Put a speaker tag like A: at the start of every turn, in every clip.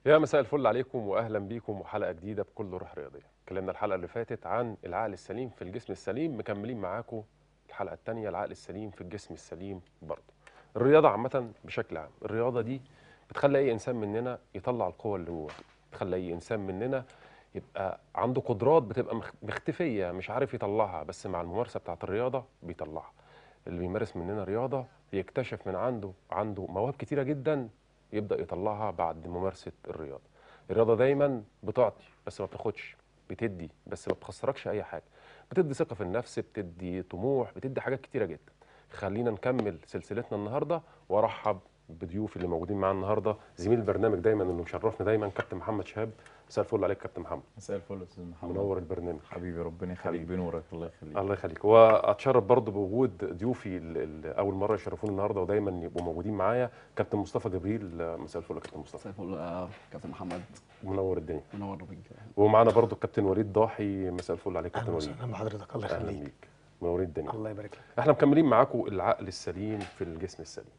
A: يا مساء الفل عليكم واهلا بيكم وحلقه جديده بكل روح رياضيه اتكلمنا الحلقه اللي فاتت عن العقل السليم في الجسم السليم مكملين معاكم الحلقه الثانيه العقل السليم في الجسم السليم برضه الرياضه عامه بشكل عام الرياضه دي بتخلي اي انسان مننا يطلع القوه اللي جواه بتخلي اي انسان مننا يبقى عنده قدرات بتبقى مخ- مختفيه مش عارف يطلعها بس مع الممارسه بتاعت الرياضه بيطلعها اللي بيمارس مننا رياضه يكتشف من عنده عنده مواهب كتيره جدا يبدا يطلعها بعد ممارسه الرياضه الرياضه دايما بتعطي بس ما بتاخدش بتدي بس ما بتخسركش اي حاجه بتدي ثقه في النفس بتدي طموح بتدي حاجات كتيره جدا خلينا نكمل سلسلتنا النهارده وارحب بضيوفي اللي موجودين معانا النهارده زميل البرنامج دايما اللي مشرفنا دايما كابتن محمد شهاب مساء الفل عليك كابتن محمد
B: مساء الفل يا استاذ محمد
A: منور البرنامج
B: حبيبي ربنا يخليك
A: حبيبي.
B: بنورك الله يخليك
A: الله يخليك واتشرف برضه بوجود ضيوفي اللي اول مره يشرفوني النهارده ودايما يبقوا موجودين معايا كابتن مصطفى جبريل مساء الفل يا كابتن مصطفى
C: مساء الفل آه، كابتن محمد
A: منور الدنيا
C: منور بيك
A: ومعانا برضه الكابتن وليد ضاحي مساء الفل عليك كابتن
D: اهلا
A: وليد
D: وسهلا بحضرتك الله
A: اهلا
D: يخليك
A: بيك منورين الدنيا
D: الله يبارك لك
A: احنا مكملين معاكم العقل السليم في الجسم السليم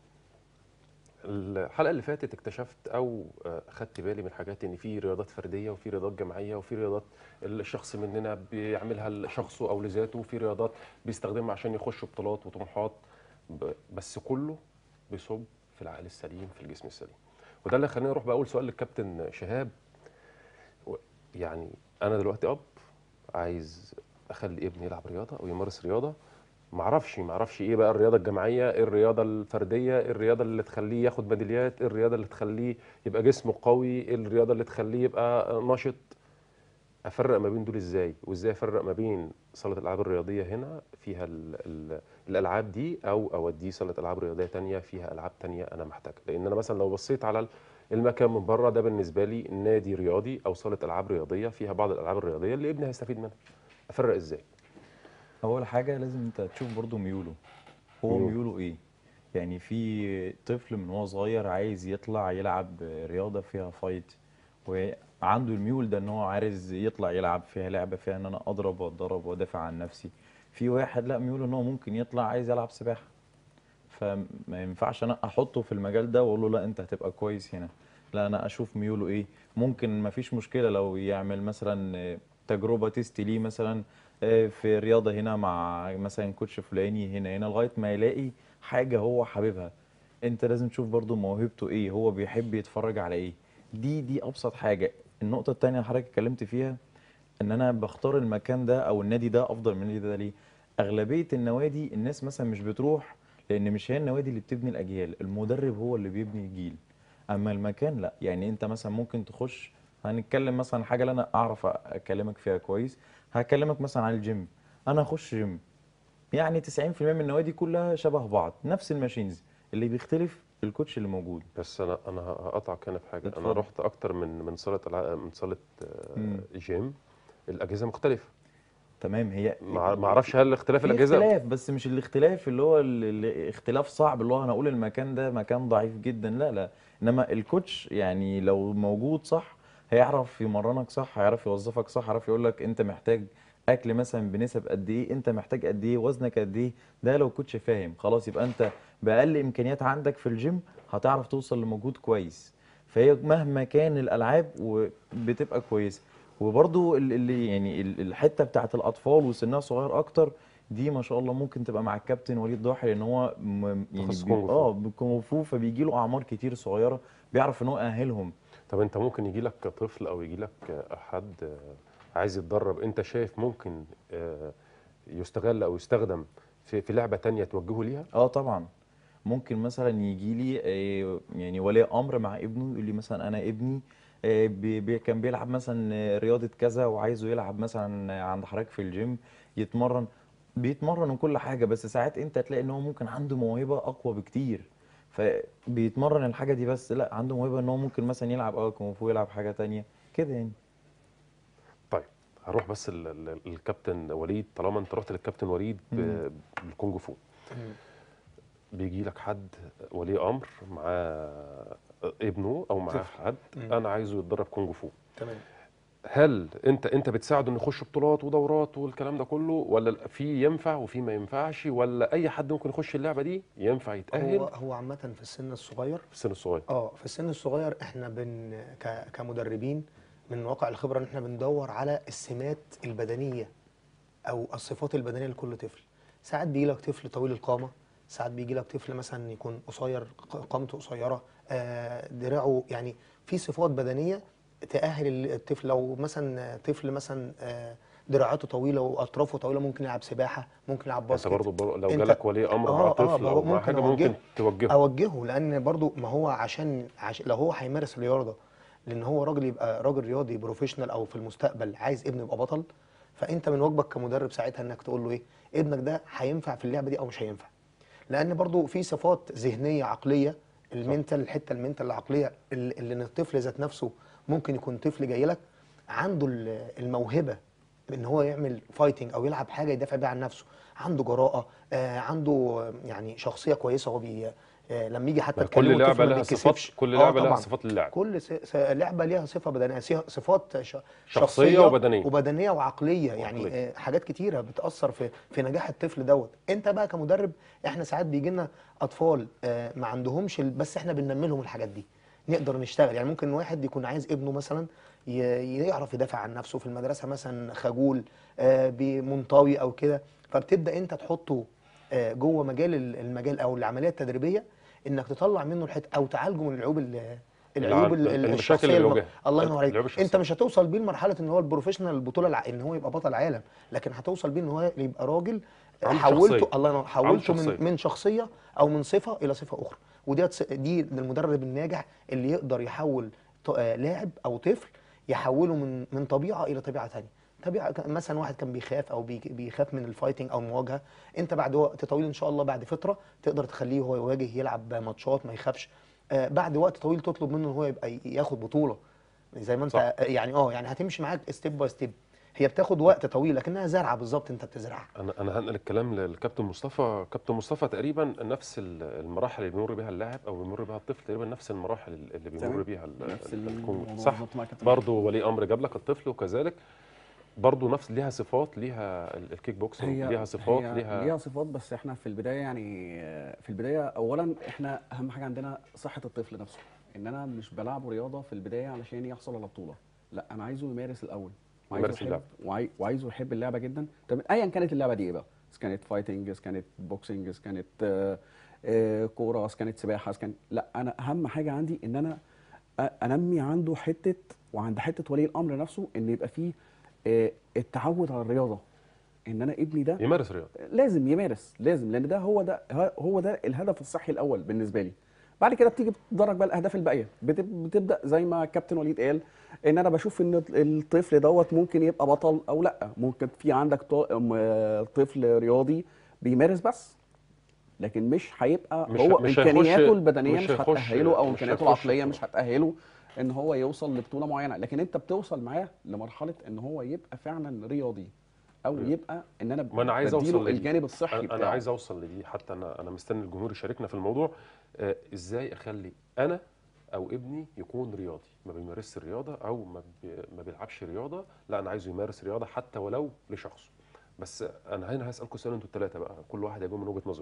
A: الحلقه اللي فاتت اكتشفت او آه، خدت بالي من حاجات ان في رياضات فرديه وفي رياضات جماعيه وفي رياضات الشخص مننا بيعملها لشخصه او لذاته وفي رياضات بيستخدمها عشان يخش بطولات وطموحات ب- بس كله بيصب في العقل السليم في الجسم السليم وده اللي خليني اروح باول سؤال للكابتن شهاب و- يعني انا دلوقتي اب عايز اخلي ابني يلعب رياضه او يمارس رياضه معرفش معرفش ايه بقى الرياضه الجماعيه ايه الرياضه الفرديه ايه الرياضه اللي تخليه ياخد ميداليات ايه الرياضه اللي تخليه يبقى جسمه قوي ايه الرياضه اللي تخليه يبقى نشط افرق ما بين دول ازاي وازاي افرق ما بين صاله الالعاب الرياضيه هنا فيها ال ال الالعاب دي او اوديه صاله العاب رياضيه تانية فيها العاب تانية انا محتاجها لان انا مثلا لو بصيت على المكان من بره ده بالنسبه لي نادي رياضي او صاله العاب رياضيه فيها بعض الالعاب الرياضيه اللي ابني هيستفيد منها افرق ازاي
B: اول حاجه لازم انت تشوف برضو ميوله هو
A: ميول.
B: ميوله ايه يعني في طفل من هو صغير عايز يطلع يلعب رياضه فيها فايت وعنده الميول ده ان هو عايز يطلع يلعب فيها لعبه فيها ان انا اضرب واتضرب وادافع عن نفسي في واحد لا ميوله ان هو ممكن يطلع عايز يلعب سباحه فما ينفعش انا احطه في المجال ده واقول له لا انت هتبقى كويس هنا لا انا اشوف ميوله ايه ممكن ما فيش مشكله لو يعمل مثلا آه، تجربه تيست ليه مثلا آه، في رياضه هنا مع مثلا كوتش فلاني هنا هنا لغايه ما يلاقي حاجه هو حاببها انت لازم تشوف برضو موهبته ايه هو بيحب يتفرج على ايه دي دي ابسط حاجه النقطه التانية اللي حضرتك اتكلمت فيها ان انا بختار المكان ده او النادي ده افضل من النادي ده ليه اغلبيه النوادي الناس مثلا مش بتروح لان مش هي النوادي اللي بتبني الاجيال المدرب هو اللي بيبني الجيل اما المكان لا يعني انت مثلا ممكن تخش هنتكلم مثلا حاجه اللي انا اعرف اكلمك فيها كويس هكلمك مثلا عن الجيم انا اخش جيم يعني 90% من النوادي كلها شبه بعض نفس الماشينز اللي بيختلف الكوتش اللي موجود
A: بس انا انا هقطعك هنا في حاجه انا
B: اتفضل.
A: رحت اكتر من من صاله الع- من صاله آه،
B: مم.
A: جيم الاجهزه مختلفه
B: تمام هي
A: ما ما اعرفش هل اختلاف
B: في
A: الاجهزه
B: اختلاف بس مش الاختلاف اللي هو ال- ال- اختلاف صعب اللي هو انا اقول المكان ده مكان ضعيف جدا لا لا انما الكوتش يعني لو موجود صح هيعرف يمرنك صح هيعرف يوظفك صح هيعرف يقول لك انت محتاج اكل مثلا بنسب قد ايه انت محتاج قد ايه وزنك قد ايه ده لو كوتش فاهم خلاص يبقى انت باقل امكانيات عندك في الجيم هتعرف توصل لمجهود كويس فهي مهما كان الالعاب وبتبقى كويسه وبرضو ال- اللي يعني ال- الحته بتاعت الاطفال وسنها صغير اكتر دي ما شاء الله ممكن تبقى مع الكابتن وليد ضاحي لان هو م- يعني
A: تخصص
B: بي-
A: كونغ فو.
B: اه بالكونغ فو فبيجي له اعمار كتير صغيره بيعرف ان هو يأهلهم
A: طب انت ممكن يجي لك طفل او يجي لك حد آه، عايز يتدرب انت شايف ممكن آه، يستغل او يستخدم في في لعبه تانية توجهه ليها
B: اه طبعا ممكن مثلا يجي لي آه، يعني ولي امر مع ابنه يقول لي مثلا انا ابني آه، بي بي كان بيلعب مثلا آه، رياضه كذا وعايزه يلعب مثلا عند حضرتك في الجيم يتمرن بيتمرن وكل حاجه بس ساعات انت تلاقي ان هو ممكن عنده موهبه اقوى بكتير فبيتمرن الحاجه دي بس لا عنده موهبه ان هو ممكن مثلا يلعب اه كونغ فو يلعب حاجه تانية كده يعني
A: طيب هروح بس ال- ال- الكابتن وليد طالما انت رحت للكابتن وليد ب-
B: مم.
A: بالكونج فو بيجي لك حد ولي امر معاه ابنه او معاه
D: طفل.
A: حد
D: مم.
A: انا عايزه يتدرب كونج فو
D: تمام
A: هل انت انت بتساعده انه يخش بطولات ودورات والكلام ده كله ولا في ينفع وفي ما ينفعش ولا اي حد ممكن يخش اللعبه دي ينفع يتاهل
C: هو هو عامه في السن الصغير
A: في السن الصغير
C: اه في السن الصغير احنا بن ك... كمدربين من واقع الخبره ان احنا بندور على السمات البدنيه او الصفات البدنيه لكل طفل ساعات بيجي لك طفل طويل القامه ساعات بيجي لك طفل مثلا يكون قصير ق- قامته قصيره آه دراعه يعني في صفات بدنيه تأهل الطفل لو مثلا طفل مثلا آه دراعاته طويله واطرافه طويله ممكن يلعب سباحه ممكن يلعب
A: انت
C: باسكت
A: برضه بر- لو
C: انت-
A: جالك ولي امر
C: آه،
A: مع
C: آه،
A: طفل او
C: ممكن
A: مع حاجه ممكن
C: أوجهه.
A: توجهه
C: اوجهه لان برضو ما هو عشان, عشان لو هو هيمارس رياضه لان هو راجل يبقى راجل رياضي بروفيشنال او في المستقبل عايز ابنه يبقى بطل فانت من واجبك كمدرب ساعتها انك تقول له ايه ابنك ده هينفع في اللعبه دي او مش هينفع لان برضو في صفات ذهنيه عقليه المنتال الحته المنتال العقليه اللي اللي ان الطفل ذات نفسه ممكن يكون طفل جاي لك عنده ال- الموهبه ان هو يعمل فايتنج او يلعب حاجه يدافع بيها عن نفسه عنده جراءه آه عنده آه، يعني شخصيه كويسه هو بي آه لما يجي حتى
A: ما كل
C: تكلمه
A: لعبه
C: الطفل ما
A: لها صفات
C: بيتكسفش.
A: كل
C: آه
A: لعبه لها
C: طبعاً.
A: صفات للاعب
C: كل س- س- لعبه ليها صفه بدنيه سي- صفات ش-
A: شخصية وبدنية.
C: وبدنيه وعقليه يعني
A: وعقلية.
C: آه، حاجات كتيره بتاثر في في نجاح الطفل دوت انت بقى كمدرب احنا ساعات بيجي لنا اطفال آه، ما عندهمش ال- بس احنا بننمي لهم الحاجات دي نقدر نشتغل يعني ممكن واحد يكون عايز ابنه مثلا ي- يعرف يدافع عن نفسه في المدرسه مثلا خجول آه، بي- منطوي او كده فبتبدا انت تحطه آه، جوه مجال ال- المجال او العمليه التدريبيه انك تطلع منه الحته او تعالجه من العيوب ال- العيوب ال- ال-
A: المشاكل
C: الشخصيه
A: اللي
C: الم-
A: بيواجهها.
C: الله ينور عليك
A: العيوب
C: انت
A: الشخصية.
C: مش هتوصل بيه لمرحله ان هو البروفيشنال البطوله الع... ان هو يبقى بطل عالم لكن هتوصل بيه ان هو يبقى راجل
A: عنده
C: حولته
A: شخصية.
C: الله ينور حولته
A: شخصية.
C: من من شخصيه او من صفه الى صفه اخرى ودي دي المدرب الناجح اللي يقدر يحول ط- آه، لاعب او طفل يحوله من من طبيعه الى طبيعه ثانيه طبيعه ك- مثلا واحد كان بيخاف او بي- بيخاف من الفايتنج او المواجهه انت بعد وقت طويل ان شاء الله بعد فتره تقدر تخليه هو يواجه يلعب ماتشات ما يخافش آه، بعد وقت طويل تطلب منه ان هو يبقى ي- ياخد بطوله زي ما انت
A: صح.
C: آه، يعني اه يعني هتمشي معاك ستيب باي ستيب هي بتاخد وقت طويل لكنها زرعه بالظبط انت بتزرعها
A: انا انا هنقل الكلام للكابتن مصطفى كابتن مصطفى تقريبا نفس ال- المراحل اللي بيمر بيها اللاعب او بيمر بيها الطفل تقريبا نفس المراحل اللي بيمر
D: تمام.
A: بيها ال-
D: نفس
A: ال-
D: الموضوع
A: الكون. صح
D: بالظبط مع كابتن
A: برضه ولي امر جاب لك الطفل وكذلك برضه نفس ليها صفات ليها ال- الكيك بوكسنج ليها صفات
D: هي
A: ليها
D: ليها صفات بس احنا في البدايه يعني آه، في البدايه اولا احنا اهم حاجه عندنا صحه الطفل نفسه ان انا مش بلعبه رياضه في البدايه علشان يحصل على بطوله لا انا عايزه يمارس الاول وعايزه
A: يمارس
D: يحب
A: اللعبة.
D: وعاي- وعايزه يحب اللعبه جدا طب ايا كانت اللعبه دي ايه بقى اذا كانت فايتنج اذا كانت بوكسنج اذا كانت آه، آه، كوره اذا كانت سباحه اذا كان لا انا اهم حاجه عندي ان انا أ- انمي عنده حته وعند حته ولي الامر نفسه ان يبقى فيه آه، التعود على الرياضه ان انا ابني ده
A: يمارس رياضه
D: لازم يمارس لازم لان ده هو ده هو ده الهدف الصحي الاول بالنسبه لي بعد كده بتيجي بتدرج بقى الاهداف الباقيه بت- بتبدا زي ما كابتن وليد قال ان انا بشوف ان الطفل دوت ممكن يبقى بطل او لا ممكن في عندك ط- م- طفل رياضي بيمارس بس لكن مش هيبقى
A: مش-
D: هو
A: مش هيخش-
D: امكانياته البدنيه
A: مش
D: مش,
A: هيخش-
D: هتاهله او
A: مش
D: امكانياته
A: هيخش
D: العقليه
A: في-
D: مش هتاهله ان هو يوصل لبطوله معينه لكن انت بتوصل معاه لمرحله ان هو يبقى فعلا رياضي او يبقى ان انا
A: ما انا عايز
D: بديله
A: اوصل لدي.
D: الجانب الصحي
A: انا,
D: بتاعه
A: أنا عايز اوصل لدي حتى انا انا مستني الجمهور يشاركنا في الموضوع آه ازاي اخلي انا او ابني يكون رياضي ما بيمارسش الرياضه او ما, بي ما بيلعبش رياضه لا انا عايزه يمارس رياضه حتى ولو لشخصه بس انا هنا هسالكم سؤال انتوا الثلاثه بقى كل واحد هيجاوب من وجهه نظره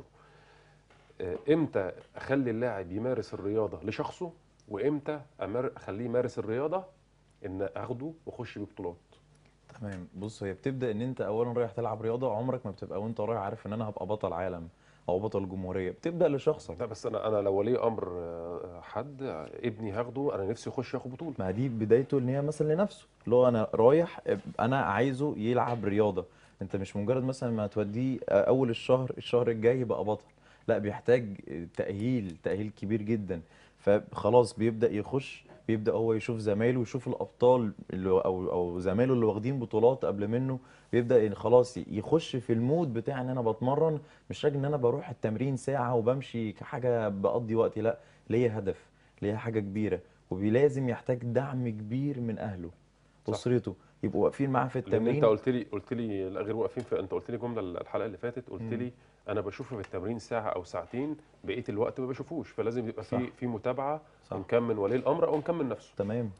A: آه امتى اخلي اللاعب يمارس الرياضه لشخصه وامتى أمر اخليه يمارس الرياضه ان اخده واخش بيه بطولات
B: تمام بص هي بتبدا ان انت اولا رايح تلعب رياضه عمرك ما بتبقى وانت رايح عارف ان انا هبقى بطل عالم او بطل جمهوريه بتبدا لشخصك
A: لا بس انا انا لو ولي امر آه، حد آه، ابني هاخده انا نفسي يخش ياخد بطوله
B: ما دي بدايته ان هي مثلا لنفسه اللي هو انا رايح انا عايزه يلعب رياضه انت مش مجرد مثلا ما توديه اول الشهر الشهر الجاي يبقى بطل لا بيحتاج تاهيل تاهيل كبير جدا فخلاص بيبدا يخش بيبدا هو يشوف زمايله يشوف الابطال اللي او او زمايله اللي واخدين بطولات قبل منه بيبدا إن خلاص يخش في المود بتاع ان انا بتمرن مش راجل ان انا بروح التمرين ساعه وبمشي كحاجه بقضي وقتي لا ليا هدف ليا حاجه كبيره ولازم يحتاج دعم كبير من اهله
A: صح.
B: اسرته يبقوا واقفين معاه في
A: لان
B: التمرين
A: انت قلت لي قلت لي لا غير واقفين في انت قلت لي جمله الحلقه اللي فاتت قلت
B: مم.
A: لي انا بشوفه في التمرين ساعه او ساعتين بقيه الوقت ما بشوفوش فلازم يبقى في
B: صح.
A: في متابعه
B: صح.
A: ان كان من ولي الامر او ان كان من نفسه
B: تمام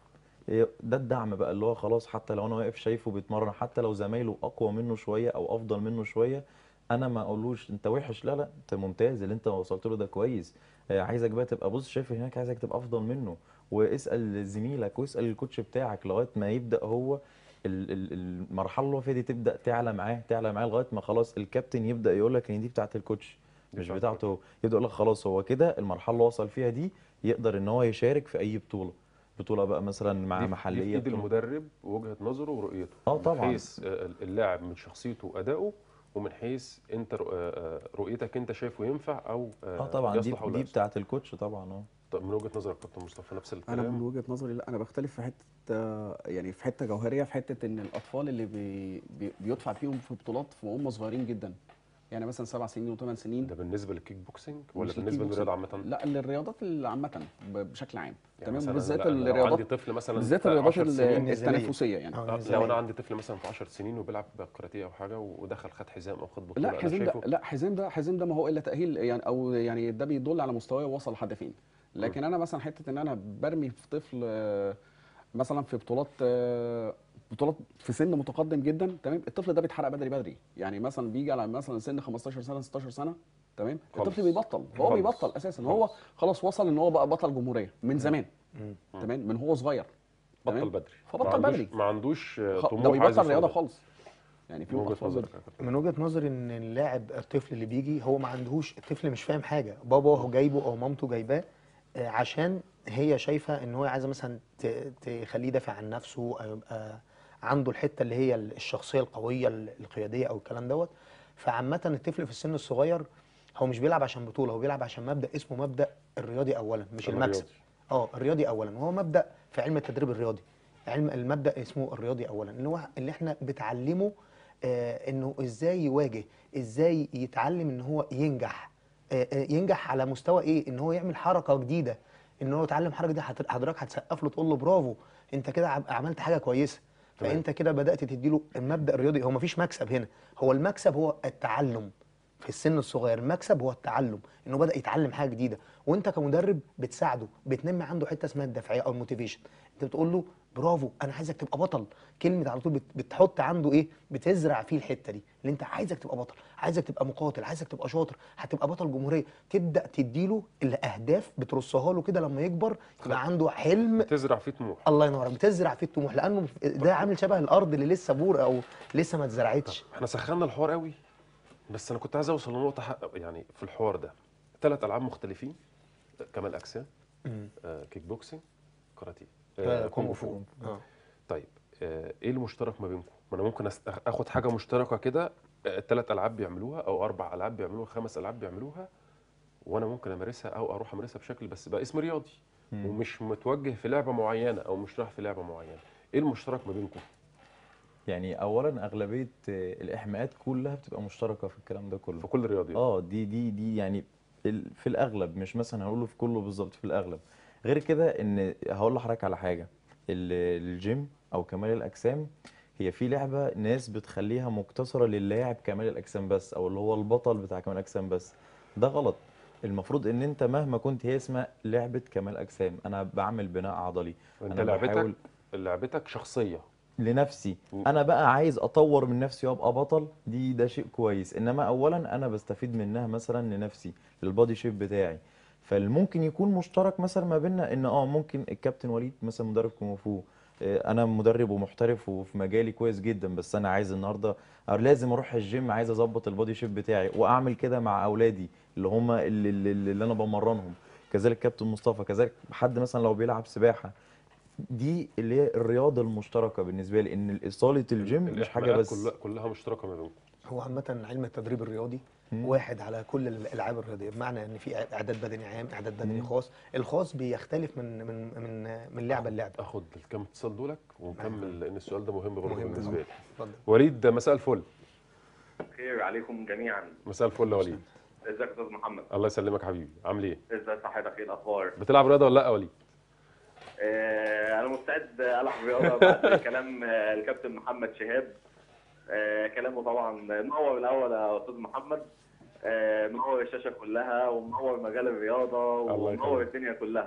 B: إيه، ده الدعم بقى اللي هو خلاص حتى لو انا واقف شايفه بيتمرن حتى لو زمايله اقوى منه شويه او افضل منه شويه انا ما اقولوش انت وحش لا لا انت ممتاز اللي انت وصلت له ده كويس آه، عايزك بقى تبقى بص شايف هناك عايزك تبقى افضل منه واسال زميلك واسال الكوتش بتاعك لغايه ما يبدا هو ال- ال- المرحله اللي هو فيها دي تبدا تعلى معاه تعلى معاه لغايه ما خلاص الكابتن يبدا يقول لك ان دي بتاعت الكوتش
A: دي
B: مش
A: بتاعت
B: بتاعته هو يبدا يقول لك خلاص هو كده المرحله اللي وصل فيها دي يقدر ان هو يشارك في اي بطوله بطوله بقى مثلا مع
A: دي في-
B: محليه
A: دي في ايد
B: بطولة-
A: المدرب ووجهه نظره ورؤيته
B: اه طبعا.
A: من حيث آه، اللاعب من شخصيته وادائه ومن حيث انت رؤ- آه، آه، رؤيتك انت شايفه ينفع او آه،
B: اه طبعا دي
A: يصلح او لا
B: دي
A: يصلح.
B: بتاعت الكوتش طبعا اه
A: طب من وجهه نظرك كابتن مصطفى نفس
E: انا من
A: الكلام
E: وجهه نظري لا انا بختلف في حته آه، يعني في حته جوهريه في حته ان الاطفال اللي بي بي بيدفع فيهم في بطولات وهم صغيرين جدا يعني مثلا سبع سنين وثمان سنين
A: ده بالنسبه للكيك بوكسنج ولا
E: مش
A: بالنسبه
E: الكيك
A: للرياضه
E: بوكسينج.
A: عامه؟
E: لا للرياضات اللي عامه ب- بشكل عام
A: يعني
E: تمام
A: مثلاً
E: بالذات
A: أنا- أنا لو
E: الرياضات
A: عندي طفل مثلا
E: بالذات
A: في
E: الرياضات
A: 10
E: ال-
A: سنين
C: نزالية.
E: التنافسيه يعني
C: اه
A: آه، لو
C: نزالية.
A: انا عندي طفل مثلا في 10 سنين وبيلعب كاراتيه او حاجه ودخل خد حزام او خد بطوله
E: لا
A: أنا
E: حزام ده
A: شايفه
E: لا حزام ده حزام ده ما هو الا تاهيل يعني او يعني ده بيدل على مستواه وصل لحد فين لكن انا مثلا حته ان انا برمي في طفل آه، مثلا في بطولات آه، بطولات في سن متقدم جدا تمام الطفل ده بيتحرق بدري بدري يعني مثلا بيجي على مثلا سن 15 سنه 16 سنه تمام
A: خالص.
E: الطفل بيبطل هو
A: خالص.
E: بيبطل اساسا هو خلاص وصل ان هو بقى بطل جمهوريه من زمان
C: مم.
E: تمام من هو صغير
A: بطل
E: تمام؟
A: بدري
E: فبطل
A: ما عندوش
E: بدري.
A: ما عندوش آه،
E: خ-
A: طموح
E: ده
A: عايز
E: بيبطل
A: يوصل
E: رياضه
A: له.
E: خالص يعني في
A: من وجهه
E: اطفال
A: نظرك يا كابتن
C: من وجهه نظري ان اللاعب الطفل اللي بيجي هو ما عندهوش الطفل مش فاهم حاجه بابا هو جايبه او مامته جايباه آه، عشان هي شايفه ان هو عايزه مثلا ت- تخليه يدافع عن نفسه او يبقى عنده الحته اللي هي الشخصيه القويه القياديه او الكلام دوت فعامه الطفل في السن الصغير هو مش بيلعب عشان بطوله هو بيلعب عشان مبدا اسمه مبدا الرياضي اولا مش
A: أنا
C: المكسب
A: رياضي.
C: اه الرياضي اولا وهو مبدا في علم التدريب الرياضي علم المبدا اسمه الرياضي اولا اللي هو اللي احنا بتعلمه آه انه ازاي يواجه ازاي يتعلم ان هو ينجح آه آه ينجح على مستوى ايه ان هو يعمل حركه جديده ان هو يتعلم حركه جديده حضر- حضرتك هتسقف له تقول له برافو انت كده عم- عملت حاجه كويسه
A: تمام.
C: فانت كده بدات تديله المبدا الرياضي هو مفيش مكسب هنا هو المكسب هو التعلم في السن الصغير المكسب هو التعلم انه بدا يتعلم حاجه جديده وانت كمدرب بتساعده بتنمي عنده حته اسمها الدافعيه او الموتيفيشن انت بتقول له برافو انا عايزك تبقى بطل كلمه على طول بت- بتحط عنده ايه بتزرع فيه الحته دي اللي انت عايزك تبقى بطل عايزك تبقى مقاتل عايزك تبقى شاطر هتبقى بطل جمهوريه تبدا تديله الاهداف بترصها له كده لما يكبر يبقى عنده حلم
A: تزرع فيه طموح
C: الله ينور عليك بتزرع فيه الطموح لانه ده عامل شبه الارض اللي لسه بور او لسه ما اتزرعتش
A: احنا سخنا الحوار قوي بس انا كنت عايز اوصل لنقطه حق يعني في الحوار ده ثلاث العاب مختلفين كمال اجسام
C: مم.
A: آه، كيك بوكسينج كاراتيه
C: آه،
A: آه، كونغ فو
C: اه
A: طيب آه، ايه المشترك ما بينكم؟ ما انا ممكن أست- اخد حاجه مشتركه كده ثلاث العاب بيعملوها او اربع العاب بيعملوها خمس العاب بيعملوها وانا ممكن امارسها او اروح امارسها بشكل بس بقى اسم رياضي
B: مم.
A: ومش متوجه في لعبه معينه او مش رايح في لعبه معينه ايه المشترك ما بينكم؟
B: يعني اولا اغلبيه آه، الاحماءات كلها بتبقى مشتركه في الكلام ده كله
A: في كل الرياضيات
B: اه دي دي دي يعني ال- في الاغلب مش مثلا هقوله في كله بالظبط في الاغلب غير كده ان هقول لحضرتك على حاجه ال- الجيم او كمال الاجسام هي في لعبه ناس بتخليها مقتصره للاعب كمال الاجسام بس او اللي هو البطل بتاع كمال الاجسام بس ده غلط المفروض ان انت مهما كنت هي اسمها لعبه كمال اجسام انا بعمل بناء عضلي
A: انت
B: أنا
A: لعبتك
B: بحاول-
A: لعبتك شخصيه
B: لنفسي
A: مم.
B: انا بقى عايز اطور من نفسي وابقى بطل دي ده شيء كويس انما اولا انا بستفيد منها مثلا لنفسي للبادي شيب بتاعي فالممكن يكون مشترك مثلا ما بيننا ان اه ممكن الكابتن وليد مثلا مدرب كونغ فو آه، انا مدرب ومحترف وفي مجالي كويس جدا بس انا عايز النهارده أو لازم اروح الجيم عايز اظبط البادي شيب بتاعي واعمل كده مع اولادي اللي هم اللي, اللي, اللي انا بمرنهم كذلك كابتن مصطفى كذلك حد مثلا لو بيلعب سباحه دي اللي هي الرياضه المشتركه بالنسبه لي ان اصاله الجيم مش حاجه
A: الإحماءات
B: بس
A: كلها كلها مشتركه ما بينكم
C: هو عامة علم التدريب الرياضي
B: مم.
C: واحد على كل الالعاب الرياضيه بمعنى ان في اعداد بدني عام اعداد بدني
B: مم.
C: خاص الخاص بيختلف من من من من لعبه للعبه
A: اخد الكام اتصال دولك ونكمل لان السؤال ده مهم برضه
C: مهم
A: بالنسبه لي
C: اتفضل
A: وليد ده مساء الفل
F: خير عليكم جميعا
A: مساء الفل يا وليد
F: ازيك يا استاذ محمد
A: الله يسلمك حبيبي عامل ايه
F: ازاي صحتك ايه الاخبار
A: بتلعب رياضه ولا لا يا وليد
F: آه انا مستعد العب رياضه بعد كلام آه، الكابتن محمد شهاب آه كلامه طبعا منور الاول يا استاذ محمد آه منور الشاشه كلها ومنور مجال الرياضه
A: الله
F: ومنور
A: يخليك.
F: الدنيا كلها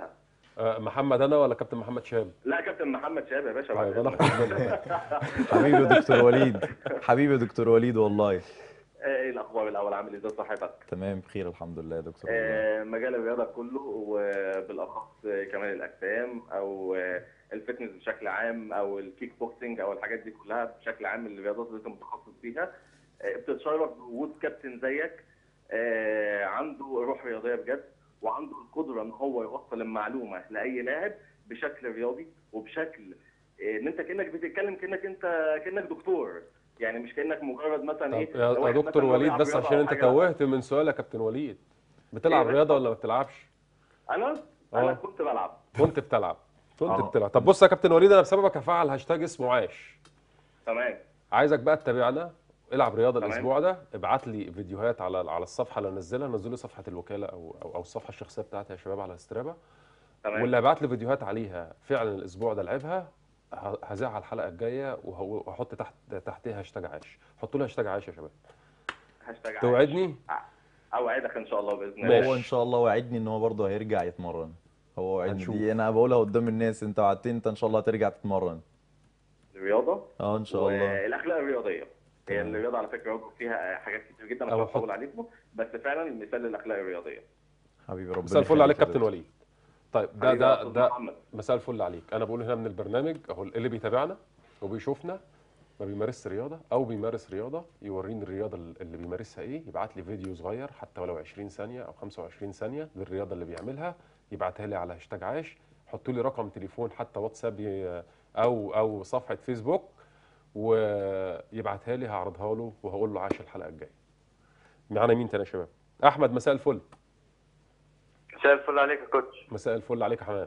A: آه، محمد انا ولا كابتن محمد شهاب
F: لا كابتن محمد شهاب يا باشا بعد
A: طيب انا
F: إذنك.
B: حبيبي يا دكتور وليد حبيبي يا دكتور وليد والله
F: آه، ايه الاخبار الاول عامل ازاي صحتك؟
B: تمام بخير الحمد لله يا دكتور والله.
F: آه، مجال الرياضه كله وبالاخص كمال الاجسام او آه، الفتنس بشكل عام او الكيك بوكسنج او الحاجات دي كلها بشكل عام الرياضات اللي انت متخصص فيها آه، بتتشرف بوجود كابتن زيك آه، عنده روح رياضيه بجد وعنده القدره ان هو يوصل المعلومه لاي لاعب بشكل رياضي وبشكل آه، ان انت كانك بتتكلم كانك انت كانك دكتور يعني مش كانك مجرد مثلا
A: طب
F: ايه
A: يا
F: واحد
A: يا دكتور
F: مثلاً
A: وليد
F: بيلعب
A: بس
F: رياضة
A: عشان
F: أو
A: انت
F: حاجة.
A: توهت من سؤال يا كابتن وليد بتلعب
F: إيه؟
A: رياضه ولا ما بتلعبش
F: انا
A: آه.
F: انا كنت بلعب
A: كنت بتلعب كنت
B: آه.
A: بتلعب طب بص يا كابتن وليد انا بسببك هفعل هاشتاج اسمه عاش
F: تمام
A: عايزك بقى تتابعنا العب رياضه
F: تمام.
A: الاسبوع ده ابعت لي فيديوهات على على الصفحه اللي انزلها نزلوا صفحه الوكاله او او, أو الصفحه الشخصيه بتاعتي يا شباب على استرابا
F: تمام
A: واللي هبعت لي فيديوهات عليها فعلا الاسبوع ده لعبها ه- هذاعها الحلقه الجايه وه- وهحط تحت تحتها هاشتاج عاش حطوا لي هاشتاج عاش يا شباب
F: هاشتاج عايش.
A: توعدني
F: اوعدك ان شاء الله باذن
A: ماشي.
F: الله
B: هو ان شاء الله وعدني ان هو برضه هيرجع يتمرن هو وعدني
A: هنشوف.
B: دي انا بقولها قدام الناس انت وعدتني انت ان شاء الله هترجع تتمرن
F: الرياضه
B: اه ان شاء الله
F: والاخلاق الرياضيه هي
B: تمام.
F: الرياضه على فكره برضه فيها حاجات كتير جدا
A: أو
F: مش
A: حط-
F: هطول عليكم بس فعلا المثال للاخلاق الرياضيه
B: حبيبي ربنا
A: مساء الفل
B: يخليك
A: عليك
B: يا
A: كابتن
B: دكتور.
A: وليد طيب ده
F: حبيبي يا
A: ده
F: أستاذ
A: ده
F: محمد.
A: مساء الفل عليك انا بقول هنا من البرنامج اهو اللي بيتابعنا وبيشوفنا ما بيمارسش رياضه او بيمارس رياضه يوريني الرياضه اللي بيمارسها ايه يبعت لي فيديو صغير حتى ولو 20 ثانيه او 25 ثانيه للرياضه اللي بيعملها يبعتها لي على هاشتاج عاش حطوا لي رقم تليفون حتى واتساب ي- او او صفحه فيسبوك ويبعتها لي هعرضها له وهقول له عاش الحلقه الجايه معانا مين تاني يا شباب احمد مساء الفل
G: مساء الفل عليك يا كوتش
A: مساء الفل عليك يا حمام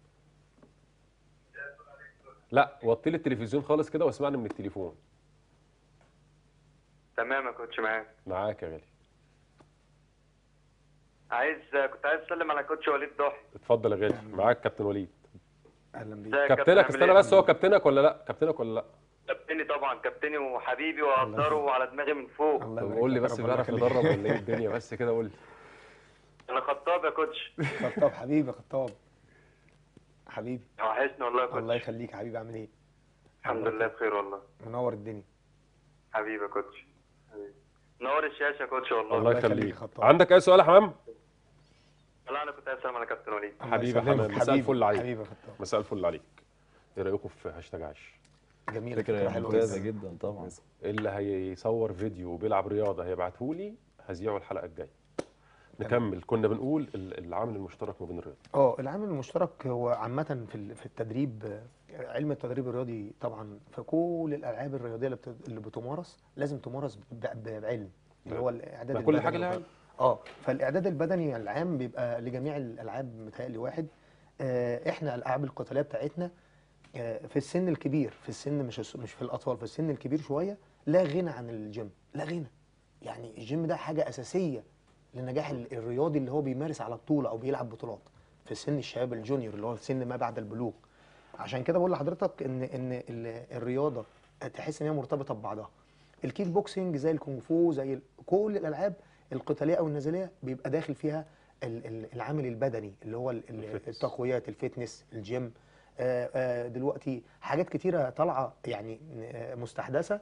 A: لا وطي لي التلفزيون خالص كده واسمعني من التليفون
G: تمام يا كوتش معاك
A: معاك يا غالي
G: عايز كنت عايز اسلم على كوتش وليد ضحي
A: اتفضل يا غالي معاك كابتن وليد
C: اهلا بيك
G: ازيك يا كابتن
A: كابتنك
G: عامل
A: استنى
G: ايه؟
A: بس هو كابتنك ولا لا كابتنك ولا لا
G: كابتني طبعا كابتني وحبيبي وهقدره وعلى دماغي من فوق
C: الله
A: طب
C: يبارك
A: قول لي
C: لك يا
A: بس
C: رب،
A: بيعرف
C: الله يخليك.
A: يدرب ولا ايه الدنيا بس كده قول لي
G: انا خطاب يا كوتش
C: خطاب حبيبي خطاب حبيبي
G: وحشني والله يا
C: الله
G: كوتش
C: يخليك يا حبيبي عامل ايه
G: الحمد لله بخير والله
C: منور الدنيا
G: حبيبي يا كوتش حبيبي نور الشاشه يا كوتش والله
A: الله
C: يخليك
A: يخليك
C: يا خطاب.
A: عندك اي سؤال يا حمام
G: لا انا كنت عايز اسلم على كابتن وليد
C: الله
A: حبيبي يا
C: يسلمك.
A: حمام، مساء
C: حبيبي،
A: الفل عليك.
C: حبيبي يا خطاب
A: مساء الفل عليك ايه رايكم في هاشتاج عاش
C: جميله
B: فكره
C: فكره حلوه
B: ممتازه
C: جدا
B: جدا طبعا
A: اللي هيصور فيديو وبيلعب رياضه هيبعته لي هذيعه الحلقه الجايه نكمل كنا بنقول ال- العامل المشترك ما بين الرياضه
C: اه العامل المشترك هو عامة في ال- في التدريب آه، علم التدريب الرياضي طبعا في كل الالعاب الرياضيه اللي بت- اللي بتمارس لازم تمارس ب- ب- بعلم اللي هو الاعداد
A: ما كل
C: البدني
A: حاجة لها
C: وكده.
A: علم.
C: اه فالاعداد البدني العام بيبقى لجميع الالعاب متهيألي واحد آه، احنا الالعاب القتاليه بتاعتنا آه، في السن الكبير في السن مش الس- مش في الاطفال في السن الكبير شويه لا غنى عن الجيم لا غنى يعني الجيم ده حاجه اساسيه للنجاح ال- الرياضي اللي هو بيمارس على بطوله او بيلعب بطولات في سن الشباب الجونيور اللي هو سن ما بعد البلوغ عشان كده بقول لحضرتك ان ان ال- الرياضه تحس ان هي مرتبطه ببعضها الكيك بوكسنج زي الكونغ فو زي ال- كل الالعاب القتاليه او النزاليه بيبقى داخل فيها ال- ال- العامل البدني اللي هو ال- ال-
A: الفتنس.
C: التقويات الفتنس الجيم آه، آه، دلوقتي حاجات كتيره طالعه يعني آه، مستحدثه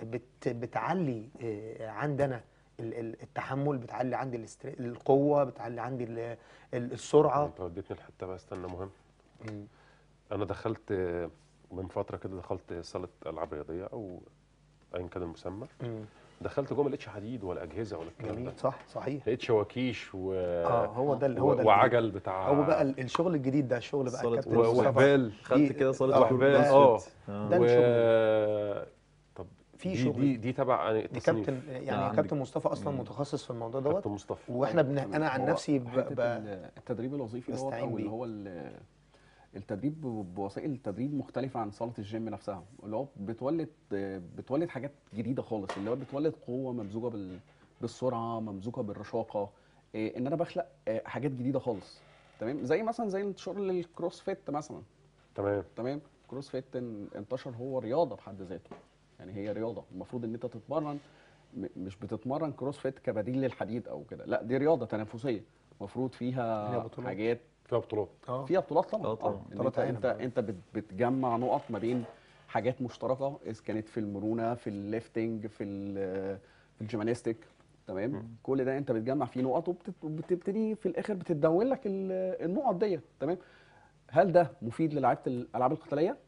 C: بت بتعلي آه، عندنا ال- ال- التحمل بتعلي عندي الاستر- القوه بتعلي عندي ال- ال- السرعه
A: انت وديتني الحته بقى استنى مهم
C: مم.
A: انا دخلت آه، من فتره كده دخلت صاله العاب رياضيه او ايا كان المسمى
C: مم.
A: دخلت جوه ما لقيتش حديد ولا اجهزه ولا الكلام ده
C: جميل صح صحيح
A: لقيت شواكيش و
C: اه هو ده ال- هو ده
A: و-
C: الجديد.
A: وعجل بتاع
C: هو بقى ال- الشغل الجديد ده الشغل بقى
B: صالة
C: الكابتن
A: و-
C: مصطفى.
A: وهبال
B: خدت
C: دي-
B: كده صاله
C: آه،
B: وحبال
A: ده- آه.
B: اسود آه.
C: ده
A: و...
C: الشغل.
A: طب
C: في
A: دي
C: شغل.
A: دي دي تبع
C: دي
A: التصنيف
C: كابتن يعني
B: عندك-
C: كابتن مصطفى اصلا متخصص في الموضوع دوت
A: كابتن مصطفى
C: واحنا بن... انا عن
E: هو
C: نفسي ب...
E: حتة
C: ب...
E: ال- التدريب الوظيفي دوت
C: بستعين
E: او اللي
C: بيه.
E: هو ال- التدريب ب- بوسائل التدريب مختلفة عن صالة الجيم نفسها اللي هو بتولد بتولد حاجات جديدة خالص اللي هو بتولد قوة ممزوجة بال... بالسرعة ممزوجة بالرشاقة إيه، ان انا بخلق آه، حاجات جديدة خالص تمام زي مثلا زي انتشار الكروس فيت مثلا
A: تمام
E: تمام كروس فيت ان- انتشر هو رياضه بحد ذاته يعني هي رياضه المفروض ان انت تتمرن م- مش بتتمرن كروس فيت كبديل للحديد او كده لا دي رياضه تنافسيه المفروض
C: ليها
E: فيها
C: بطولات.
E: حاجات
A: فيها بطولات
C: اه
E: فيها بطولات طبعا
B: آه طبعاً.
E: إن
C: بطولات
E: انت
C: عالم
E: انت
C: طبعاً.
E: انت بت- بتجمع نقط ما بين حاجات مشتركه اذا كانت في المرونه في الليفتنج في ال- في الجيمانيستيك تمام كل ده انت بتجمع فيه نقط وبتت- وبتبتدي في الاخر بتدون لك ال- النقط ديت تمام هل ده مفيد للعيبه الالعاب القتاليه؟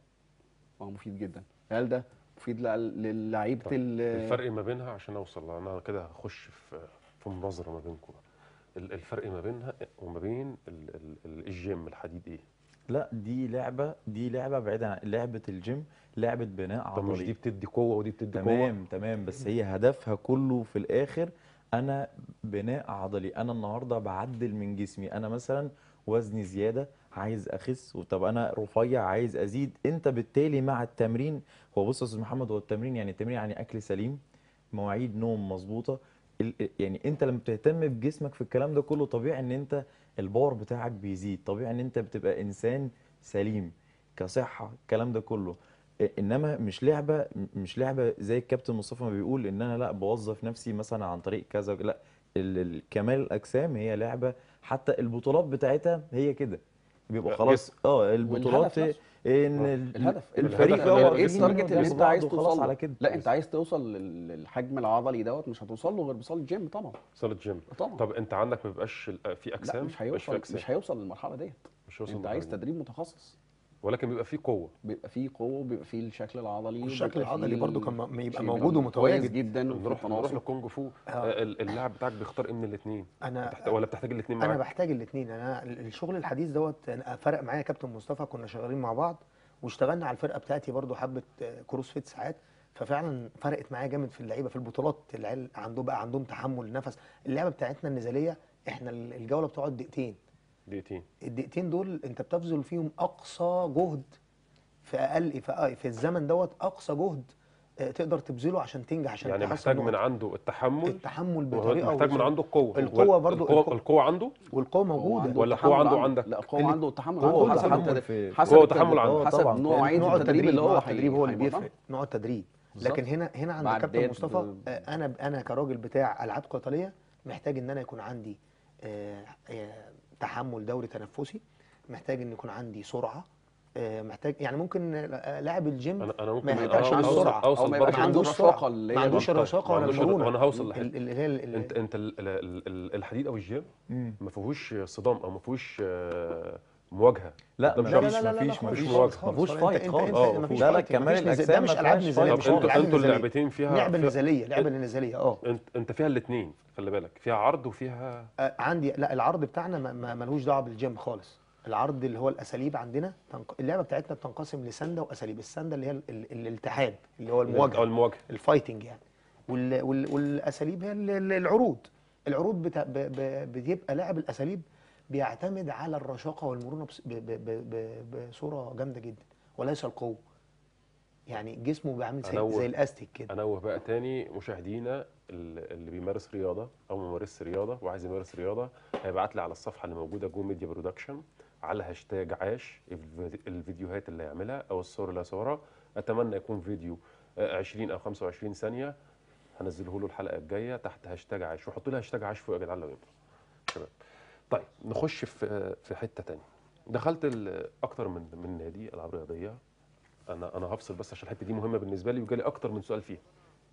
E: اه مفيد جدا هل ده مفيد لل- للعيبه
A: طب
E: ال-
A: الفرق ما بينها عشان اوصل انا كده هخش في في مناظره ما بينكم ال- الفرق ما بينها وما بين ال- ال- ال- الجيم الحديد ايه؟
B: لا دي لعبه دي لعبه بعيدا عن لعبه الجيم لعبه بناء
A: طب مش
B: عضلي
A: دي بتدي قوه ودي بتدي قوه
B: تمام تمام بس هي هدفها كله في الاخر انا بناء عضلي انا النهارده بعدل من جسمي انا مثلا وزني زياده عايز اخس طب انا رفيع عايز ازيد انت بالتالي مع التمرين هو بص يا استاذ محمد هو التمرين يعني التمرين يعني اكل سليم مواعيد نوم مظبوطه ال- يعني انت لما بتهتم بجسمك في الكلام ده كله طبيعي ان انت الباور بتاعك بيزيد طبيعي ان انت بتبقى انسان سليم كصحه الكلام ده كله انما مش لعبه مش لعبه زي الكابتن مصطفى ما بيقول ان انا لا بوظف نفسي مثلا عن طريق كذا لا ال- ال- كمال الاجسام هي لعبه حتى البطولات بتاعتها هي كده بيبقى خلاص اه البطولات
E: والهدف نفسه.
B: ان ال-
E: الهدف
B: الفريق
A: الهدف
B: هو
A: اللي-
E: ايه
B: واقفين
E: التارجت اللي
B: جنب
E: انت
B: بعض
E: عايز
B: وخلاص
E: توصل
B: على
E: له
B: كده
E: لا انت عايز توصل لل- للحجم العضلي دوت مش هتوصل له غير بصاله الجيم طبعا
A: صاله جيم
E: طبعا
A: طب انت عندك ما بيبقاش ال- في
E: لا
A: اجسام
E: مش
A: مبيبقاش في
E: هيوصل
A: أجسام.
E: مش هيوصل للمرحله ديت
A: مش هيوصل
E: انت عايز
A: للمرحلة دي.
E: تدريب متخصص
A: ولكن بيبقى في قوه
E: بيبقى فيه قوه وبيبقى فيه الشكل العضلي
C: والشكل
E: وبيبقى
C: العضلي
E: فيه
C: برضو كان م-
E: ال-
C: يبقى
E: شيء
C: موجود
E: كويس
C: ومتواجد.
E: جدا وفي
A: نروح نروح
E: التناسق
A: لكونج فو
C: آه.
A: آه، ال- اللاعب بتاعك بيختار ايه من الاثنين
C: انا
A: ولا بتحتاج الاثنين
C: انا
A: معاك
C: بحتاج الاثنين انا ال- الشغل الحديث دوت أنا فرق معايا كابتن مصطفى كنا شغالين مع بعض واشتغلنا على الفرقه بتاعتي برضو حبه آه، كروس فيت ساعات ففعلا فرقت معايا جامد في اللعيبه في البطولات العيال عندهم بقى عندهم تحمل نفس اللعبه بتاعتنا النزاليه احنا ال- الجوله بتقعد دقيقتين
A: دقيقتين
C: الدقيقتين دول انت بتبذل فيهم اقصى جهد في اقل في, آه، في الزمن دوت اقصى جهد آه، تقدر تبذله عشان تنجح عشان
A: يعني
C: تحصل
A: محتاج
C: نقط.
A: من عنده التحمل
C: التحمل
A: وهو
C: بطريقه
A: محتاج من
C: وصول-
A: عنده القوه
C: القوة
A: وال-
C: برضو-
A: القوه,
C: القوة-
A: القوة عنده
C: والقوه
E: هو
C: موجوده
E: عنده
A: ولا
E: التحمل
A: قوة عنده
E: عن-
A: عندك؟
E: لا قوه
C: اللي-
E: عنده والتحمل
B: قوة
E: عنده حسب
B: وتحمل
E: التدريب
B: في-
E: حسب
A: قوة
E: التدريب.
A: وتحمل عنده.
B: آه
E: حسب
B: طبعاً.
E: نوعيه
C: نوع
E: التدريب اللي هو
C: نوع التدريب هو اللي
E: هيمرنه.
C: بيفرق نوع التدريب
E: بالظبط.
C: لكن هنا هنا عند
E: بعد
C: كابتن
E: ديت
C: مصطفى
E: ب-
C: آه، انا انا كراجل بتاع العاب قتاليه محتاج ان انا يكون عندي آه، آه، تحمل دوري تنفسي محتاج ان يكون عندي سرعه آه، محتاج يعني ممكن آه، لاعب الجيم
A: انا انا ممكن
C: ما
A: أنا
C: يحتاجش
A: أوصل-
C: السرعة.
A: اوصل
E: أو ما
A: برضه
E: يبقاش
C: ما
E: عنده
C: عندوش
E: الرشاقة
C: سرعه
E: اللي
C: ما
E: هي
C: عندوش
A: طيب،
C: الرشاقه
A: ما
C: ولا
A: عندوش
C: المرونه
A: وانا هوصل
C: ال-
A: لحته
C: ال- اللي هي ال-
A: انت انت ال- ال- ال- الحديد او الجيم
C: مم.
A: ما فيهوش صدام او ما فيهوش آه، مواجهه
B: لا
A: قدام
B: ما
A: شخص.
B: فيش
C: لا،
B: ما
C: لا، لا،
B: فيش ما
C: خالص،
B: فيش
C: خالص،
B: ما
C: خالص.
B: فيهوش
C: انت-
B: فايت
C: انت-
B: خالص
C: انت-
A: آه،
C: مفيش
B: لا لا
C: فايت،
B: كمال
C: مفيش نزال.
B: الاجسام
C: ده مش
B: ما
C: العاب
B: فيهاش
C: نزاليه
B: فايت
C: مش
A: طب
C: هو
A: انتوا
C: العاب
A: انتوا
C: نزاليه
A: اللعبتين فيها
C: لعبه
A: فيها-
C: نزاليه لعبه نزاليه اه
A: انت انت فيها الاثنين خلي بالك فيها عرض وفيها
C: آه، عندي لا العرض بتاعنا ما- ما- ملوش دعوه بالجيم خالص العرض اللي هو الاساليب عندنا تنق... اللعبه بتاعتنا بتنقسم لسنده واساليب السنده اللي هي ال... ال... الالتحام اللي هو
A: او
C: المواجهه
A: المواجهه
C: الفايتنج يعني وال... وال... والاساليب هي ال- ال- العروض العروض بتا... ب... ب... بيبقى لاعب الاساليب بيعتمد على الرشاقه والمرونه بس... ب... ب... ب... ب... بصوره جامده جدا وليس القوه يعني جسمه بيبقى عامل زي,
A: أنوه.
C: زي الاستيك كده
A: انوه بقى تاني مشاهدينا ال- اللي بيمارس رياضه او ما ممارسش رياضه وعايز يمارس رياضه هيبعت لي على الصفحه اللي موجوده جو ميديا برودكشن على هاشتاج عاش الفيدي- الفيديوهات اللي هيعملها او الصور اللي هيصورها اتمنى يكون فيديو آه، 20 او 25 ثانيه هنزله له الحلقه الجايه تحت هاشتاج عاش وحط لي هاشتاج عاش فوق يا جدعان لو ينفع شباب طيب نخش في في حته تانية دخلت ال- اكتر من من نادي العاب رياضيه انا انا هفصل بس عشان الحته دي مهمه بالنسبه لي وجالي اكتر من سؤال فيها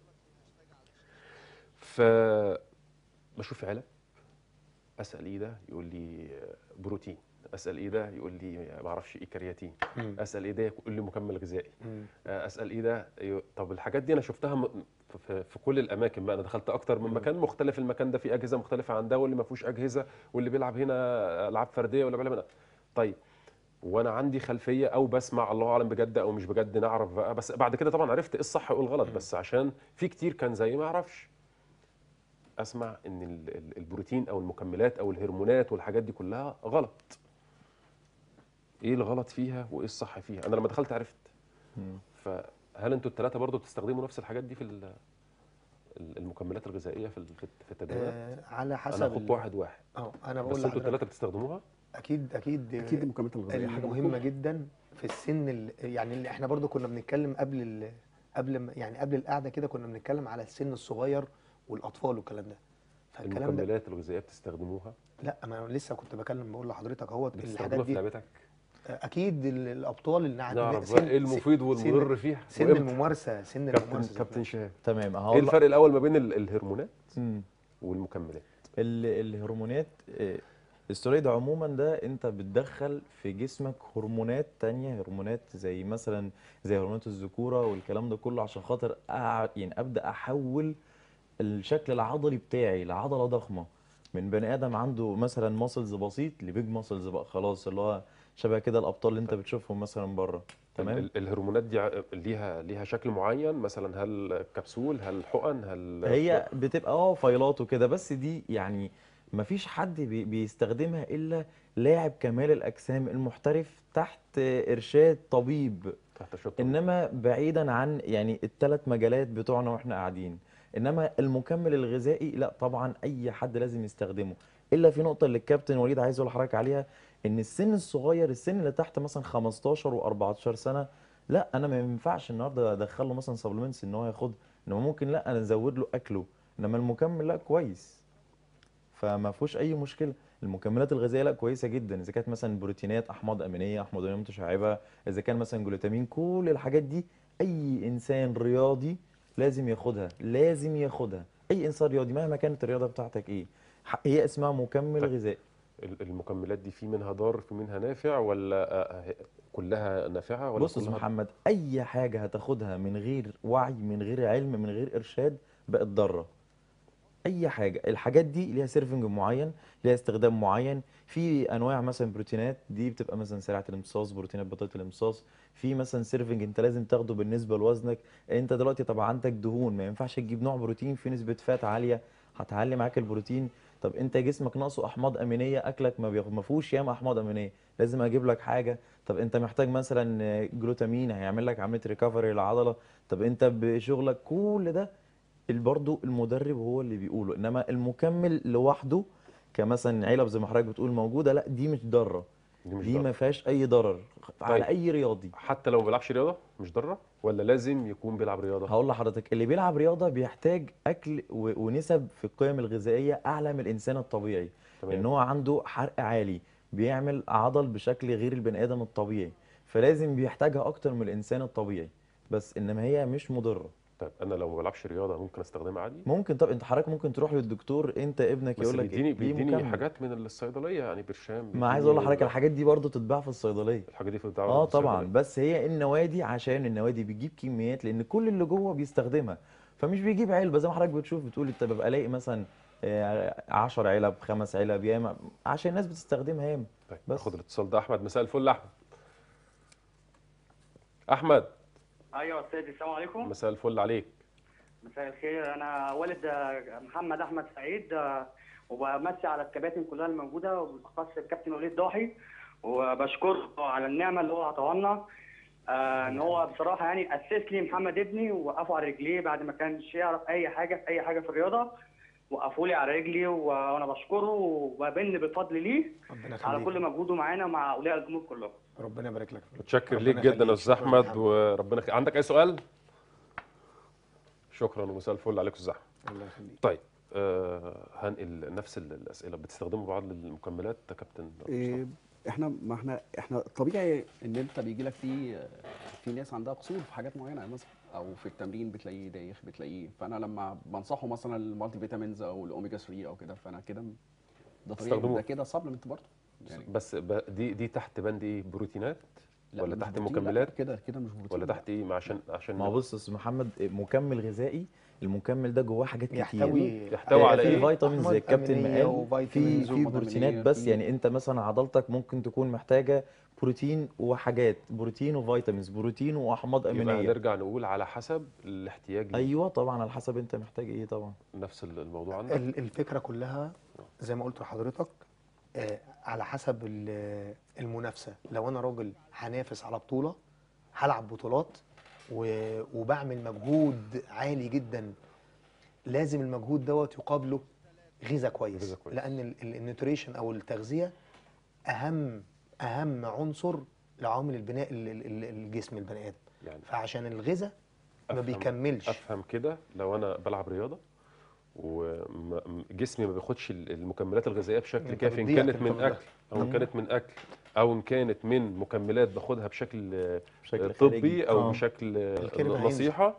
A: ف بشوف علب اسال ايه ده يقول لي بروتين اسال ايه ده يقول لي ما اعرفش ايه كرياتين
C: مم.
A: اسال ايه ده يقول لي مكمل غذائي
C: مم.
A: اسال ايه ده ي- طب الحاجات دي انا شفتها م- في- في, في كل الاماكن بقى انا دخلت اكتر من مكان مختلف المكان ده فيه اجهزه مختلفه عن ده واللي ما فيهوش اجهزه واللي بيلعب هنا العاب فرديه واللي بيلعب هنا طيب وانا عندي خلفيه او بسمع الله اعلم بجد او مش بجد نعرف بقى بس بعد كده طبعا عرفت ايه الصح وايه الغلط بس عشان في كتير كان زي ما اعرفش اسمع ان ال- ال- البروتين او المكملات او الهرمونات والحاجات دي كلها غلط ايه الغلط فيها وايه الصح فيها انا لما دخلت عرفت
B: مم.
A: فهل انتوا الثلاثه برضو بتستخدموا نفس الحاجات دي في ال- ال- المكملات الغذائيه في ال- في الت- في التدريبات
C: آه على حسب
A: انا هاخد
C: ال-
A: واحد واحد
C: اه انا بقول
A: بس انتوا
C: لحضرتك
A: الثلاثه بتستخدموها
C: اكيد اكيد
E: اكيد المكملات الغذائيه حاجه
C: مهمه
E: مطلوبة.
C: جدا في السن ال- يعني اللي احنا برضو كنا بنتكلم قبل ال... قبل ما يعني قبل القعده كده كنا بنتكلم على السن الصغير والاطفال والكلام ده فالكلام ده
A: المكملات الغذائيه بتستخدموها
C: لا ما انا لسه كنت بكلم بقول لحضرتك اهوت
A: بتستخدموها
C: الحاجات
A: في
C: دي
A: لعبتك
C: اكيد ال- الابطال اللي عند
A: نعرف بقى ايه المفيد والمضر فيها
C: سن
A: وإمتى.
C: الممارسه سن
A: كابتن
C: الممارسه ذات
A: كابتن
C: نفسه.
A: شهاب
B: تمام
A: ايه
B: هقول
A: الفرق الاول ما بين ال- الهرمونات
B: مم.
A: والمكملات
B: ال- الهرمونات آه، الستيرويد عموما ده انت بتدخل في جسمك هرمونات تانية هرمونات زي مثلا زي هرمونات الذكورة والكلام ده كله عشان خاطر أع- يعني ابدا احول الشكل العضلي بتاعي لعضلة ضخمة من بني ادم عنده مثلا ماسلز بسيط لبيج ماسلز بقى خلاص اللي هو شبه كده الابطال اللي انت بتشوفهم مثلا بره تمام
A: ال- الهرمونات دي ع- ليها ليها شكل معين مثلا هل كبسول هل حقن هل
B: هي بتبقى اه فايلات وكده بس دي يعني مفيش حد بي بيستخدمها الا لاعب كمال الاجسام المحترف تحت ارشاد طبيب
A: تحت شط
B: انما بعيدا عن يعني الثلاث مجالات بتوعنا واحنا قاعدين انما المكمل الغذائي لا طبعا اي حد لازم يستخدمه الا في نقطه اللي الكابتن وليد عايز اقول لحضرتك عليها ان السن الصغير السن اللي تحت مثلا 15 و14 سنه لا انا ما ينفعش النهارده ادخل له مثلا سبلمنتس ان هو ياخد انما ممكن لا انا ازود له اكله انما المكمل لا كويس فما فيهوش اي مشكله المكملات الغذائيه لا كويسه جدا اذا كانت مثلا بروتينات احماض امينيه احماض امينيه متشعبه اذا كان مثلا جلوتامين كل الحاجات دي اي انسان رياضي لازم ياخدها لازم ياخدها اي انسان رياضي مهما كانت الرياضه بتاعتك ايه ح- هي اسمها مكمل
A: طيب.
B: غذائي
A: ال- المكملات دي في منها ضار في منها نافع ولا آه، آه، كلها نافعه ولا
B: بص يا أستاذ
A: كلها
B: محمد اي حاجه هتاخدها من غير وعي من غير علم من غير ارشاد بقت ضاره اي حاجه الحاجات دي ليها سيرفنج معين ليها استخدام معين في انواع مثلا بروتينات دي بتبقى مثلا سريعه الامتصاص بروتينات بطيئه الامتصاص في مثلا سيرفنج انت لازم تاخده بالنسبه لوزنك انت دلوقتي طبعا عندك دهون ما ينفعش تجيب نوع بروتين فيه نسبه فات عاليه هتعلي معاك البروتين طب انت جسمك ناقصه احماض امينيه اكلك ما بياخد ما فيهوش ياما احماض امينيه لازم اجيب لك حاجه طب انت محتاج مثلا جلوتامين هيعمل لك عمليه ريكفري للعضله طب انت بشغلك كل ده ال- برضه المدرب هو اللي بيقوله انما المكمل لوحده كمثلا علب زي ما حضرتك بتقول موجوده لا دي مش ضاره
A: دي مش
B: دي
A: ضارة.
B: ما فيهاش اي ضرر على
A: طيب.
B: اي رياضي
A: حتى لو ما بيلعبش رياضه مش ضاره ولا لازم يكون بيلعب رياضه
B: هقول لحضرتك اللي بيلعب رياضه بيحتاج اكل و- ونسب في القيم الغذائيه اعلى من الانسان الطبيعي
A: تمام.
B: لان هو عنده حرق عالي بيعمل عضل بشكل غير البني ادم الطبيعي فلازم بيحتاجها اكتر من الانسان الطبيعي بس انما هي مش مضره
A: طيب انا لو ما بلعبش رياضه ممكن استخدمها عادي
B: ممكن طب انت حضرتك ممكن تروح للدكتور انت ابنك
A: بس
B: يقول لك
A: بيديني
B: ليه
A: بيديني
B: مكمل؟
A: حاجات من الصيدليه يعني برشام
B: ما عايز
A: بيديني
B: اقول لحضرتك الحاجات دي برضه تتباع في الصيدليه
A: الحاجات دي في الدعوه
B: اه طبعا بس هي النوادي عشان النوادي بتجيب كميات لان كل اللي جوه بيستخدمها فمش بيجيب علبه زي ما حضرتك بتشوف بتقول انت ببقى الاقي مثلا 10 علب خمس علب ياما عشان الناس بتستخدمها ياما
A: طيب
B: بس.
A: خد الاتصال ده احمد مساء الفل احمد احمد
H: ايوه استاذ السلام عليكم
A: مساء الفل عليك
H: مساء الخير انا والد آه، محمد احمد سعيد آه، وبمسي على الكباتن كلها الموجوده وبالاخص الكابتن وليد ضاحي وبشكره على النعمه اللي هو عطاها لنا آه، ان هو بصراحه يعني اسس لي محمد ابني ووقفه على رجليه بعد ما كانش يعرف اي حاجه في اي حاجه في الرياضه وقفوا لي على رجلي و- وانا بشكره وببن بالفضل ليه
C: ربنا
H: على كل
C: يخليك
H: مجهوده معانا ومع اولياء الجمهور كلهم
C: ربنا يبارك لك
A: متشكر
C: ربنا
A: ليك جدا
C: يخليك.
A: يا استاذ
C: شكراً
A: احمد
C: محمد.
A: وربنا يخ... عندك اي سؤال شكرا ومساء الفل عليك يا استاذ احمد
C: الله يخليك
A: طيب آه هنقل نفس ال- الاسئله بتستخدموا بعض المكملات يا كابتن
E: إيه، احنا ما احنا احنا طبيعي ان انت بيجي لك في في ناس عندها قصور في حاجات معينه مثلا او في التمرين بتلاقيه دايخ بتلاقيه فانا لما بنصحه مثلا المالتي فيتامينز او الاوميجا 3 او كده فانا كده ده طبيعي
A: تستخدموه.
E: ده كده سبلمنت برضه يعني
A: بس ب... دي دي تحت بند ايه بروتينات
E: لا،
A: ولا
E: مش
A: تحت
E: بروتين، لا،
A: مكملات
E: كده كده مش بروتين
A: ولا
E: لا.
A: تحت ايه ما عشان عشان
B: ما هو بص يا استاذ محمد مكمل غذائي المكمل ده جواه حاجات كتير
C: يحتوي
A: يحتوي على
B: في
A: إيه؟
B: فيتامين زي
C: أحماض
B: الكابتن ما
C: أمينية
B: قال في
C: وفيتامينز
B: في
E: وأحماض
B: بروتينات
E: أمينية،
B: بس
E: في-
B: يعني انت مثلا عضلتك ممكن تكون محتاجه بروتين وحاجات بروتين وفيتامينز بروتين واحماض
A: يبقى
B: امينيه
A: نرجع نقول على حسب الاحتياج ليه.
B: ايوه طبعا على حسب انت محتاج ايه طبعا
A: نفس الموضوع عندك
C: ال- الفكره كلها زي ما قلت لحضرتك آه، على حسب ال- المنافسه لو انا راجل هنافس على بطوله هلعب بطولات و- وبعمل مجهود عالي جدا لازم المجهود دوت يقابله غذاء كويس
A: غذاء كويس.
C: لان ال- ال- النيوتريشن او التغذيه اهم اهم عنصر لعوامل البناء ال- ال- ال- الجسم البني ادم
A: يعني
C: فعشان الغذاء ما
A: أفهم-
C: بيكملش
A: افهم كده لو انا بلعب رياضه وجسمي ما بياخدش ال- المكملات الغذائيه بشكل
C: أنت
A: كافي ان
C: بتضيع
A: كانت
C: في
A: من
C: الفترة.
A: اكل او ان كانت من اكل او ان كانت من مكملات باخدها بشكل آه،
B: بشكل
A: طبي
B: خارجي.
A: او
B: آه.
A: بشكل آه،
C: الكيرف هينزل.
A: نصيحه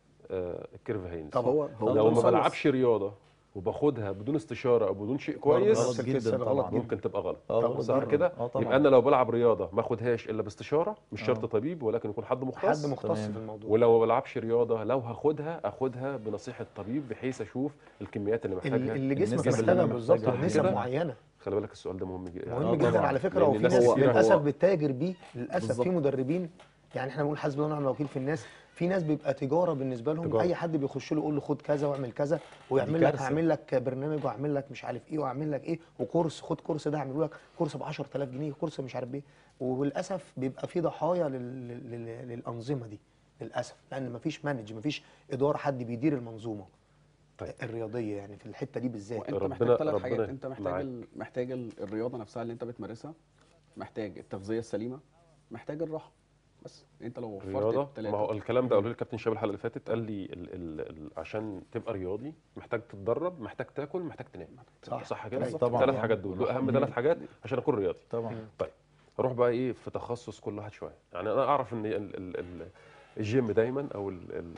A: آه، الكيرف هينزل
C: طبعا
E: هو هو
A: لو ما
E: بيوصل-
A: بلعبش رياضه وباخدها بدون استشاره او بدون شيء كويس
B: غلط
C: الكيس
B: جدا
C: غلط
B: طبعا
C: جدا.
A: ممكن تبقى غلط
B: اه
C: طبعاً.
A: صح كده
B: اه طبعا
A: يبقى انا لو بلعب رياضه ما اخدهاش الا باستشاره مش شرط
B: اه.
A: طبيب ولكن يكون حد
C: حد
A: مختص
C: مختص
B: تمام.
C: في الموضوع
A: ولو ما بلعبش رياضه لو هاخدها اخدها بنصيحه طبيب بحيث اشوف الكميات اللي
C: اللي
A: محتاجها
C: اللي جسمك
B: النسب اللي
C: محتاجها
B: أنا
C: بالظبط
B: محتاجها.
C: نسب
A: كده.
C: معينه
A: خلي بالك السؤال ده مهم جدا
C: مهم
B: آه
C: جدا
B: طبعاً.
C: على فكره
A: لأن
C: وفي
A: الناس
C: ناس
A: كتيرة
C: للاسف
A: هو-
C: بتتاجر بيه للاسف
E: بالظبط.
C: في مدربين يعني احنا بنقول حسبي الله ونعم الوكيل في الناس في ناس بيبقى تجاره بالنسبه لهم
A: تجارة.
C: اي حد بيخش له يقول له خد كذا واعمل كذا ويعمل لك
B: كارثة.
C: هعمل لك برنامج واعمل لك مش عارف ايه واعمل لك ايه وكورس خد كورس ده هعمله لك كورس ب 10000 جنيه كورس مش عارف ايه وللاسف بيبقى في ضحايا لل... لل... للانظمه دي للاسف لان مفيش مانج مفيش اداره حد بيدير المنظومه
A: طيب.
C: الرياضيه يعني في الحته دي بالذات
E: وانت
A: ربنا-
E: محتاج ثلاث
A: ربنا
E: حاجات انت محتاج
A: معاك.
E: ال... محتاج ال- الرياضه نفسها اللي انت بتمارسها محتاج التغذيه السليمه محتاج الراحه بس انت لو وفرت
A: رياضه
E: الثلاثه
A: ما هو الكلام ده قاله لي الكابتن شاب الحلقه اللي فاتت قال لي ال ال ال عشان تبقى رياضي محتاج تتدرب محتاج تاكل محتاج تنام
C: صح.
A: صح كده
C: بالظبط.
B: طبعاً.
A: ثلاث حاجات دول دول اهم ثلاث حاجات عشان اكون رياضي
B: طبعا
A: طيب اروح بقى ايه في تخصص كل واحد شويه يعني انا اعرف ان ال ال ال الجيم دايما او ال ال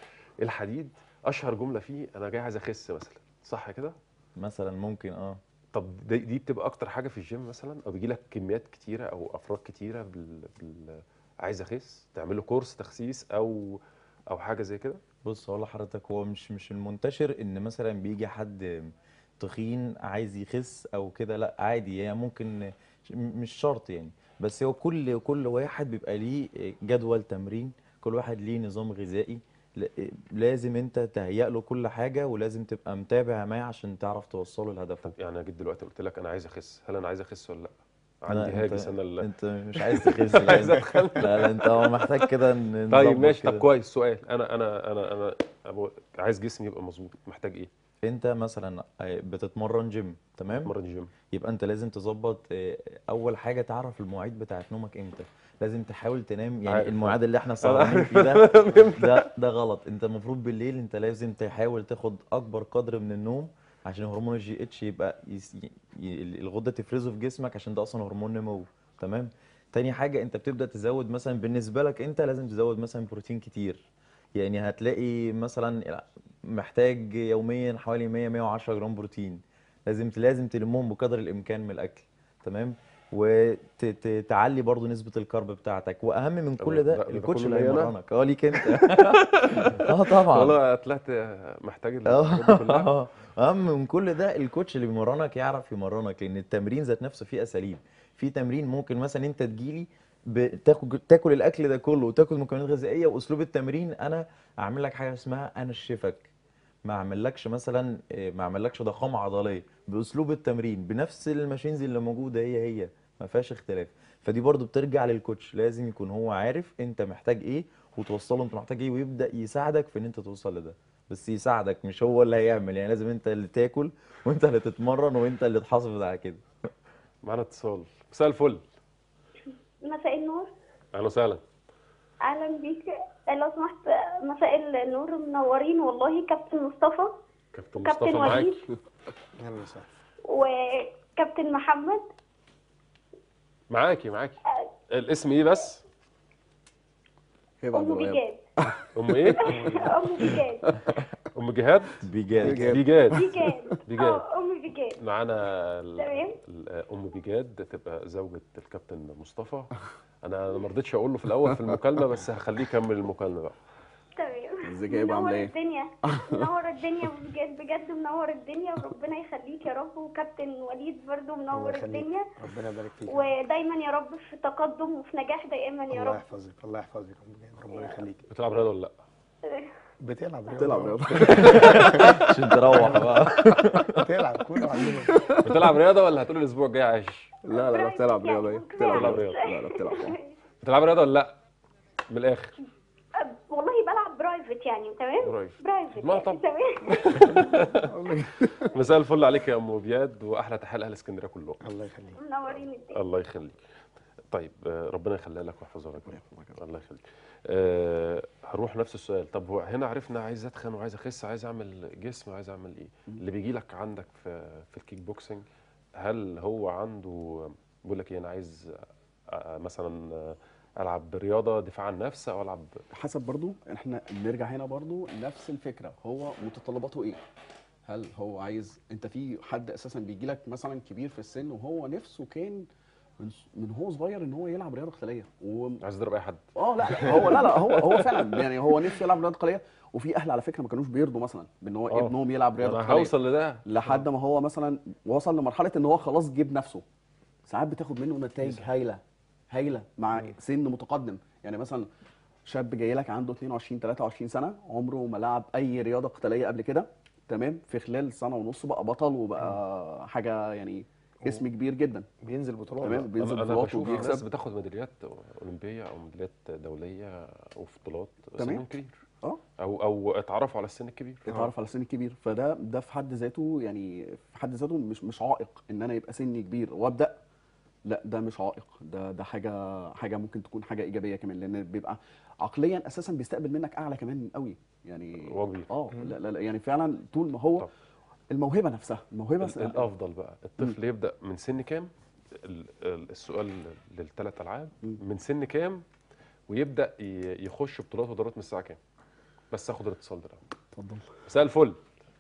A: الحديد اشهر جمله فيه انا جاي عايز اخس مثلا صح كده
B: مثلا ممكن اه
A: طب دي, دي بتبقى اكتر حاجه في الجيم مثلا او بيجي لك كميات كتيره او افراد كتيره بال, بال عايز اخس تعمل له كورس تخسيس او او حاجه زي كده
B: بص هقول لحضرتك هو مش مش المنتشر ان مثلا بيجي حد تخين عايز يخس او كده لا عادي يعني ممكن ش- م- مش شرط يعني بس هو كل كل واحد بيبقى ليه جدول تمرين كل واحد ليه نظام غذائي ل- لازم انت تهيأ له كل حاجة ولازم تبقى متابع معاه عشان تعرف توصله لهدفه
A: طب يعني انا جيت دلوقتي قلت لك انا عايز اخس هل انا عايز اخس ولا لا
B: لا،
A: عندي
B: انت-
A: هاجس انا ال-
B: انت مش عايز تخس لا
A: عايز
B: انت-
A: اتخن
B: لا لا انت هو محتاج كده ن-
A: طيب
B: نظبط
A: ماشي طب
B: كده.
A: كويس سؤال انا انا انا انا أبو- عايز جسمي يبقى مظبوط محتاج ايه
B: انت مثلا بتتمرن جيم تمام
A: اتمرن جيم
B: يبقى انت لازم تظبط اه، اول حاجه تعرف المواعيد بتاعت نومك امتى لازم تحاول تنام يعني
A: عارف.
B: الميعاد اللي احنا سهرانين فيه ده ده ده غلط انت المفروض بالليل انت لازم تحاول تاخد اكبر قدر من النوم عشان هرمون الجي اتش يبقى يس- ي- ي- الغده تفرزه في جسمك عشان ده اصلا هرمون نمو تمام تاني حاجه انت بتبدا تزود مثلا بالنسبه لك انت لازم تزود مثلا بروتين كتير يعني هتلاقي مثلا محتاج يوميا حوالي 100 110 جرام بروتين لازم لازم تلمهم بقدر الامكان من الاكل تمام وتعلي برضو نسبة الكارب بتاعتك واهم من كل
A: ده-
B: ده
A: ده
B: الكوتش
A: كله
B: اللي
A: ليا أنا؟
B: هيمرنك اه ليك انت اه طبعا
A: والله طلعت محتاج الحاجات دي كلها
B: اه اهم من كل ده الكوتش اللي بيمرنك يعرف يمرنك لان التمرين ذات نفسه فيه اساليب في تمرين ممكن مثلا انت تجيلي بتاكل تاكل الاكل ده كله وتاكل مكونات غذائيه واسلوب التمرين انا اعمل لك حاجه اسمها انشفك ما اعملكش مثلا إيه، ما اعملكش ضخامه عضليه باسلوب التمرين بنفس الماشينز اللي موجوده هي هي ما فيهاش اختلاف فدي برضو بترجع للكوتش لازم يكون هو عارف انت محتاج ايه وتوصله انت محتاج ايه ويبدا يساعدك في ان انت توصل لده بس يساعدك مش هو اللي هيعمل يعني لازم انت اللي تاكل وانت اللي تتمرن وانت اللي تحافظ على كده
A: معانا اتصال مساء الفل
I: مساء النور
A: اهلا وسهلا
I: اهلا بيك لو سمحت مساء النور منورين والله كابتن مصطفى
A: كابتن
I: كابتن
A: مصطفى معاك
I: وليد
C: اهلا وسهلا
I: وكابتن محمد
A: معاكي معاكي الاسم ايه بس
E: هبه
I: ام
E: عبد الوهاب
I: بجاد
A: ام ايه
I: ام بجاد
A: ام جهاد
B: بجد
A: بيجاد
I: بجاد
A: بجاد.
I: اه ام بجاد
A: معانا ال-
I: تمام.
A: ال- ام بجاد تبقى زوجة الكابتن مصطفى انا أنا ما رضيتش اقول له في الاول في المكالمه بس هخليه يكمل المكالمه بقى
I: تمام
E: ازيك يا هبه عامله
I: منور
E: ايه؟
I: الدنيا منور الدنيا بجد بجد منور الدنيا وربنا يخليك يا رب وكابتن وليد برضو
C: الله
I: منور
C: يخليك.
I: الدنيا
C: ربنا يبارك فيك
I: ودايما يا رب في تقدم وفي نجاح دائما يا
C: الله
I: رب
C: يحفظك الله يحفظك ربنا يخليك
A: بتلعب رياضه ولا لا
C: بتلعب رياضة.
E: بتلعب رياضه
B: عشان تروح بقى
C: بتلعب كله عندنا
A: بتلعب رياضه ولا هتقول الاسبوع الجاي عايش
E: لا لا لا بتلعب
I: يعني
E: رياضه ايه؟
I: بتلعب
E: بتلعب
A: رياضة.
E: لا لا بتلعب آه.
A: بتلعب رياضه ولا لا من الاخر
I: والله بلعب برايفت يعني تمام
A: برايفت.
I: برايفت
A: ما
I: يعني
A: طب.
I: تمام
A: مساء الفل عليك يا ام بياد واحلى تحيه لاهل اسكندريه كلهم
C: الله يخليك
I: منورين الدنيا
A: الله يخليك طيب آه، ربنا يخليها لك ويحفظها لك الله يخليك آه، هروح هروح نفس السؤال طب هو هنا عرفنا عايز اتخن وعايز اخس عايز اعمل جسم عايز اعمل ايه اللي بيجي لك عندك في في الكيك بوكسنج هل هو عنده بيقول لك ايه انا عايز آه، مثلا آه، العب رياضه دفاع عن النفس او العب
E: حسب برضو احنا بنرجع هنا برضو نفس الفكره هو متطلباته ايه هل هو عايز انت في حد اساسا بيجي لك مثلا كبير في السن وهو نفسه كان من, من هو صغير ان هو يلعب رياضه قتاليه و...
A: عايز اضرب اي حد
E: اه لا لا هو لا لا هو هو فعلا يعني هو نفسه يلعب رياضه قتاليه وفي اهل على فكره ما كانوش بيرضوا مثلا بان هو
A: آه.
E: ابنهم يلعب رياضه
A: انا
E: قتاليه
A: هوصل لده
E: لحد ما هو مثلا وصل لمرحله ان هو خلاص جيب نفسه ساعات بتاخد منه نتائج هايله هايله مع سن متقدم يعني مثلا شاب جاي لك عنده 22 23 سنه عمره ما لعب اي رياضه قتاليه قبل كده تمام في خلال سنه ونص بقى بطل وبقى حاجه يعني اسم كبير جدا
C: بينزل بطولات
E: تمام
C: بقى.
E: بينزل
A: انا أنا
E: بطولات
A: بشوف ناس
E: وبيكسب
A: بتاخد ميداليات اولمبيه او ميداليات دوليه وفي بطولات
E: تمام.
A: سنهم كبير
E: اه
A: او او اتعرفوا على السن الكبير
E: اتعرف على السن الكبير فده ده في حد ذاته يعني في حد ذاته مش مش عائق ان انا يبقى سني كبير وابدا لا ده مش عائق ده ده حاجه حاجه ممكن تكون حاجه ايجابيه كمان لان بيبقى عقليا اساسا بيستقبل منك اعلى كمان قوي يعني
A: هو كبير.
E: اه لا, لا لا يعني فعلا طول ما هو
A: طب.
E: الموهبه نفسها الموهبه
A: ال- الافضل بقى الطفل يبدا من سن كام ال- ال- السؤال للثلاث العاب من سن كام ويبدا ي- يخش بطولات ودورات من الساعه كام بس اخد الاتصال ده الأول.
E: اتفضل
A: مساء الفل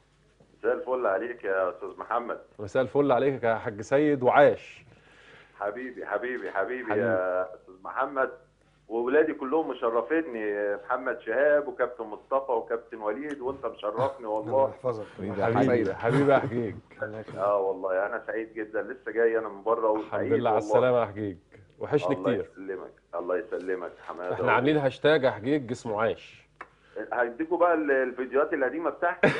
G: مساء الفل عليك يا استاذ محمد
A: مساء الفل عليك يا حاج سيد وعاش
G: حبيبي حبيبي حبيبي,
A: حبيبي.
G: يا استاذ محمد واولادي كلهم مشرفيني محمد شهاب وكابتن مصطفى وكابتن وليد وانت مشرفني
C: الله
G: والله
C: يحفظك
A: حبيبي حبيبي يا حجيج
G: اه والله انا سعيد جدا لسه جاي انا من بره
A: الحمد
G: وسعيد
A: لله على
G: والله.
A: السلامه يا حجيج وحشني
G: الله
A: كتير
G: يسلمك الله يسلمك حماده
A: احنا عاملين هاشتاج يا حجيج اسمه عاش
G: هيديكوا بقى ال- الفيديوهات القديمه بتاعتي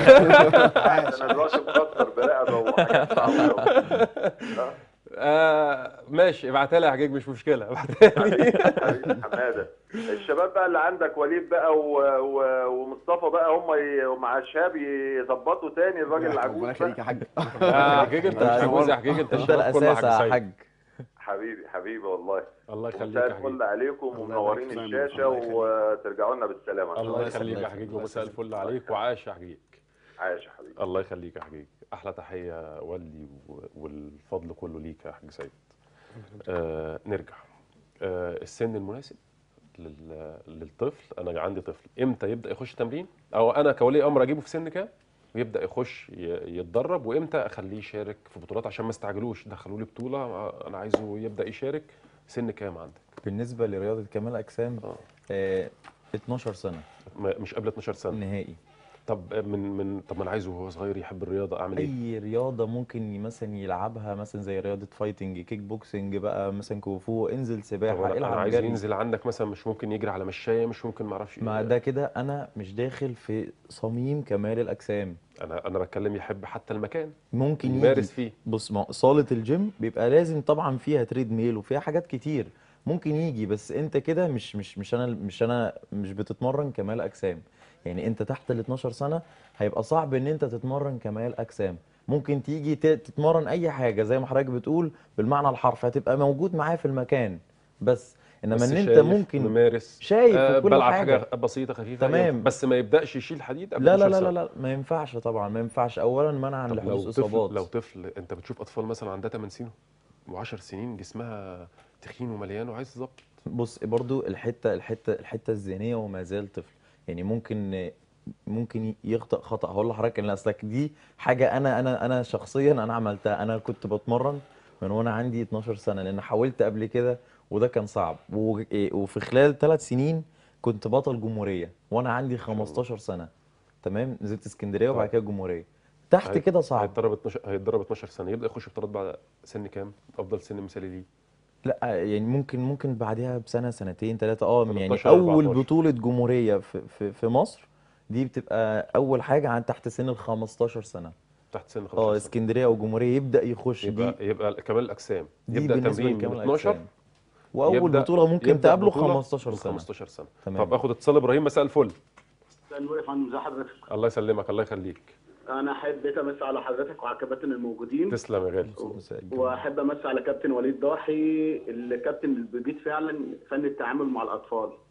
G: انا دلوقتي مكسر برقبه وحاجات صعبه أوي.
A: آه ماشي ابعتها لي يا حجيج مش مشكله ابعتها لي
G: حبيبي حماده الشباب بقى اللي عندك وليد بقى و... و... ومصطفى بقى هم ي... مع الشاب يظبطوا تاني الراجل العجوز
E: ربنا يخليك يا
G: بقى.
E: حاج
A: يا حجيج انت مش عجوز يا حجيج انت
B: انت
A: الشباب كله
B: الاساس
A: يا
B: يا
A: حاج سيد.
B: حاج
G: حبيبي حبيبي والله
A: الله يخليك
G: مساء
A: يا حجيج
G: الفل عليكم ومنورين
E: يبارك فيك.
G: الشاشه
E: الله يخليك.
G: وترجعوا لنا بالسلامه
A: الله
B: الله
A: يخليك يا
B: يخليك.
A: حجيج
E: الله
A: ومساء
E: يسلمك.
A: الفل عليك وعاش يا حجيج
G: عايش يا حبيبي
A: الله يخليك يا حجيج احلى تحيه والدي و- والفضل كله ليك يا حاج سيد آه نرجع آه السن المناسب لل- للطفل انا عندي طفل امتى يبدا يخش تمرين او انا كولي امر اجيبه في سن كام ويبدا يخش ي- يتدرب وامتى اخليه يشارك في بطولات عشان ما استعجلوش دخلوا لي بطوله آه، انا عايزه يبدا يشارك سن كام عندك
B: بالنسبه لرياضه كمال الاجسام
A: اه
B: آه 12 سنه
A: ما- مش قبل 12 سنه
B: نهائي
A: طب من من طب ما انا عايزه وهو صغير يحب الرياضه اعمل ايه
B: اي رياضه ممكن مثلا يلعبها مثلا زي رياضه فايتنج كيك بوكسنج بقى مثلا كوفو انزل
A: طب
B: سباحه
A: انا أنا
B: العب
A: عايز
B: جري
A: ينزل عندك مثلا مش ممكن يجري على مشايه مش ممكن ما اعرفش
B: ما ده كده انا مش داخل في صميم كمال الاجسام
A: انا انا بتكلم يحب حتى المكان
B: ممكن
A: يمارس
B: يجي
A: فيه
B: بص ما صاله الجيم بيبقى لازم طبعا فيها تريد ميل وفيها حاجات كتير ممكن يجي بس انت كده مش مش مش انا مش انا مش بتتمرن كمال اجسام يعني انت تحت ال 12 سنه هيبقى صعب ان انت تتمرن كمال اجسام ممكن تيجي ت- تتمرن اي حاجه زي ما حضرتك بتقول بالمعنى الحرفي هتبقى موجود معاه في المكان بس انما
A: بس
B: ان انت
A: شايف،
B: ممكن
A: ممارس
B: شايف
A: آه
B: وكل
A: بلعب
B: حاجة.
A: حاجه بسيطه خفيفه
B: تمام.
A: ينفع. بس ما يبداش يشيل حديد قبل
B: لا لا
A: 12
B: لا لا
A: سنة.
B: لا ما ينفعش طبعا ما ينفعش اولا منعا
A: طب لو
B: لحدوث
A: طفل
B: اصابات
A: لو طفل انت بتشوف اطفال مثلا عندها 8 سنين و10 سنين جسمها تخين ومليان وعايز تظبط
B: بص برضو الحته الحته الحته الذهنيه وما زال طفل يعني ممكن ممكن يخطئ خطا هقول لحضرتك ان اصلك دي حاجه انا انا انا شخصيا انا عملتها انا كنت بتمرن من وانا عندي 12 سنه لان حاولت قبل كده وده كان صعب و- إيه، وفي خلال ثلاث سنين كنت بطل جمهوريه وانا عندي 15 سنه تمام نزلت اسكندريه وبعد
A: طيب.
B: كده الجمهوريه تحت
A: هي-
B: كده صعب
A: هيتدرب 12 هيتدرب 12 سنه يبدا يخش بطولات بعد سن كام افضل سن مثالي ليه
B: لا يعني ممكن ممكن بعدها بسنه سنتين ثلاثه اه يعني
A: 13
B: اول
A: 14.
B: بطوله جمهوريه في, في في مصر دي بتبقى اول حاجه عن تحت سن ال 15 سنه
A: تحت سن 15
B: اه
A: سنه
B: اسكندريه او جمهوريه يبدا يخش
A: يبقى
B: دي
A: يبقى كمال الاجسام
B: دي
A: يبدا
B: بالنسبه
A: تمرين من
B: لكمال
A: 12
B: الاجسام واول
A: يبدأ-
B: بطوله ممكن
A: يبدأ
B: تقابله
A: بطولة
B: 15
A: من
B: سنه
A: 15 سنه
B: تمام.
A: طب اخد اتصال ابراهيم مساء الفل
J: مساء النور يا فندم ازي حضرتك؟
A: الله يسلمك الله يخليك
J: انا احب امسي على حضرتك وعلى الكباتن الموجودين
A: تسلم يا غالي
B: مساء الجمال.
J: واحب امسي على كابتن وليد ضاحي الكابتن اللي بيجيد فعلا فن التعامل مع الاطفال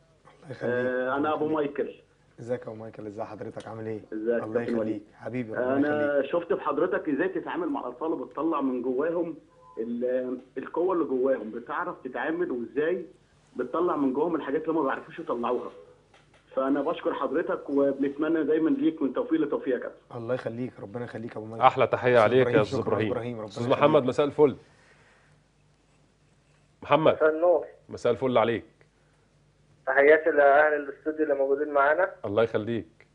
C: يخليك
J: آه، انا ابو مايكل
C: ازيك يا أبو مايكل ازي حضرتك عامل ايه
J: ازيك
C: الله
J: يا كابتن وليد؟
C: يخليك حبيبي ربنا يخليك
J: انا شفت في حضرتك ازاي تتعامل مع الاطفال وبتطلع من جواهم ال- القوه اللي جواهم بتعرف تتعامل وازاي بتطلع من جواهم الحاجات اللي ما بيعرفوش يطلعوها فانا بشكر حضرتك وبنتمنى دايما ليك من توفيق لتوفيق يا كابتن
C: الله يخليك ربنا يخليك يا ابو مايكل
A: احلى تحيه
C: أستاذ
A: عليك يا
C: إبراهيم،
A: استاذ
C: شكراً
A: ابراهيم
C: إبراهيم، ربنا
A: استاذ
C: يخليك.
A: محمد مساء الفل محمد
K: مساء النور
A: مساء الفل عليك
K: تحياتي لاهل الاستوديو اللي موجودين معانا
A: الله يخليك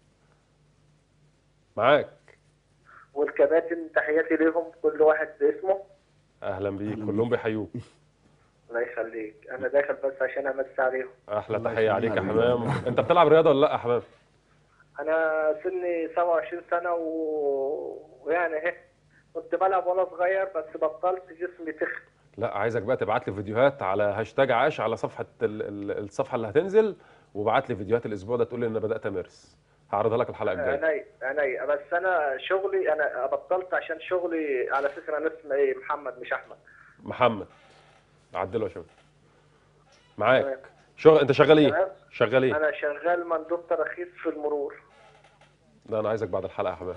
A: معاك
K: والكباتن تحياتي ليهم كل واحد باسمه
A: اهلا بيك كلهم بيحيوك
K: الله يخليك انا داخل بس عشان امس عليهم
A: احلى
C: الله
A: تحيه عليك يا
C: يخليك.
A: حمام انت بتلعب رياضه ولا لا يا حمام
K: انا سني 27 سنه و... ويعني اهي كنت بلعب وانا صغير بس بطلت جسمي تخن
A: لا عايزك بقى تبعت لي فيديوهات على هاشتاج عاش على صفحه ال- ال- الصفحه اللي هتنزل وبعت لي فيديوهات الاسبوع ده تقول لي ان انا بدات امارس هعرضها لك الحلقه الجايه
K: عيني عيني بس انا شغلي انا بطلت عشان شغلي على اساس ان انا اسمي ايه محمد مش احمد
A: محمد عدله يا شباب معاك
K: تمام.
A: شغل انت شغال ايه
K: تمام.
A: شغال ايه
K: انا شغال مندوب تراخيص في المرور
A: لا انا عايزك بعد الحلقه يا حمام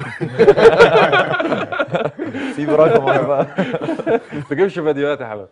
B: سيب رقمك بقى
A: ما تجيبش فيديوهات يا حمام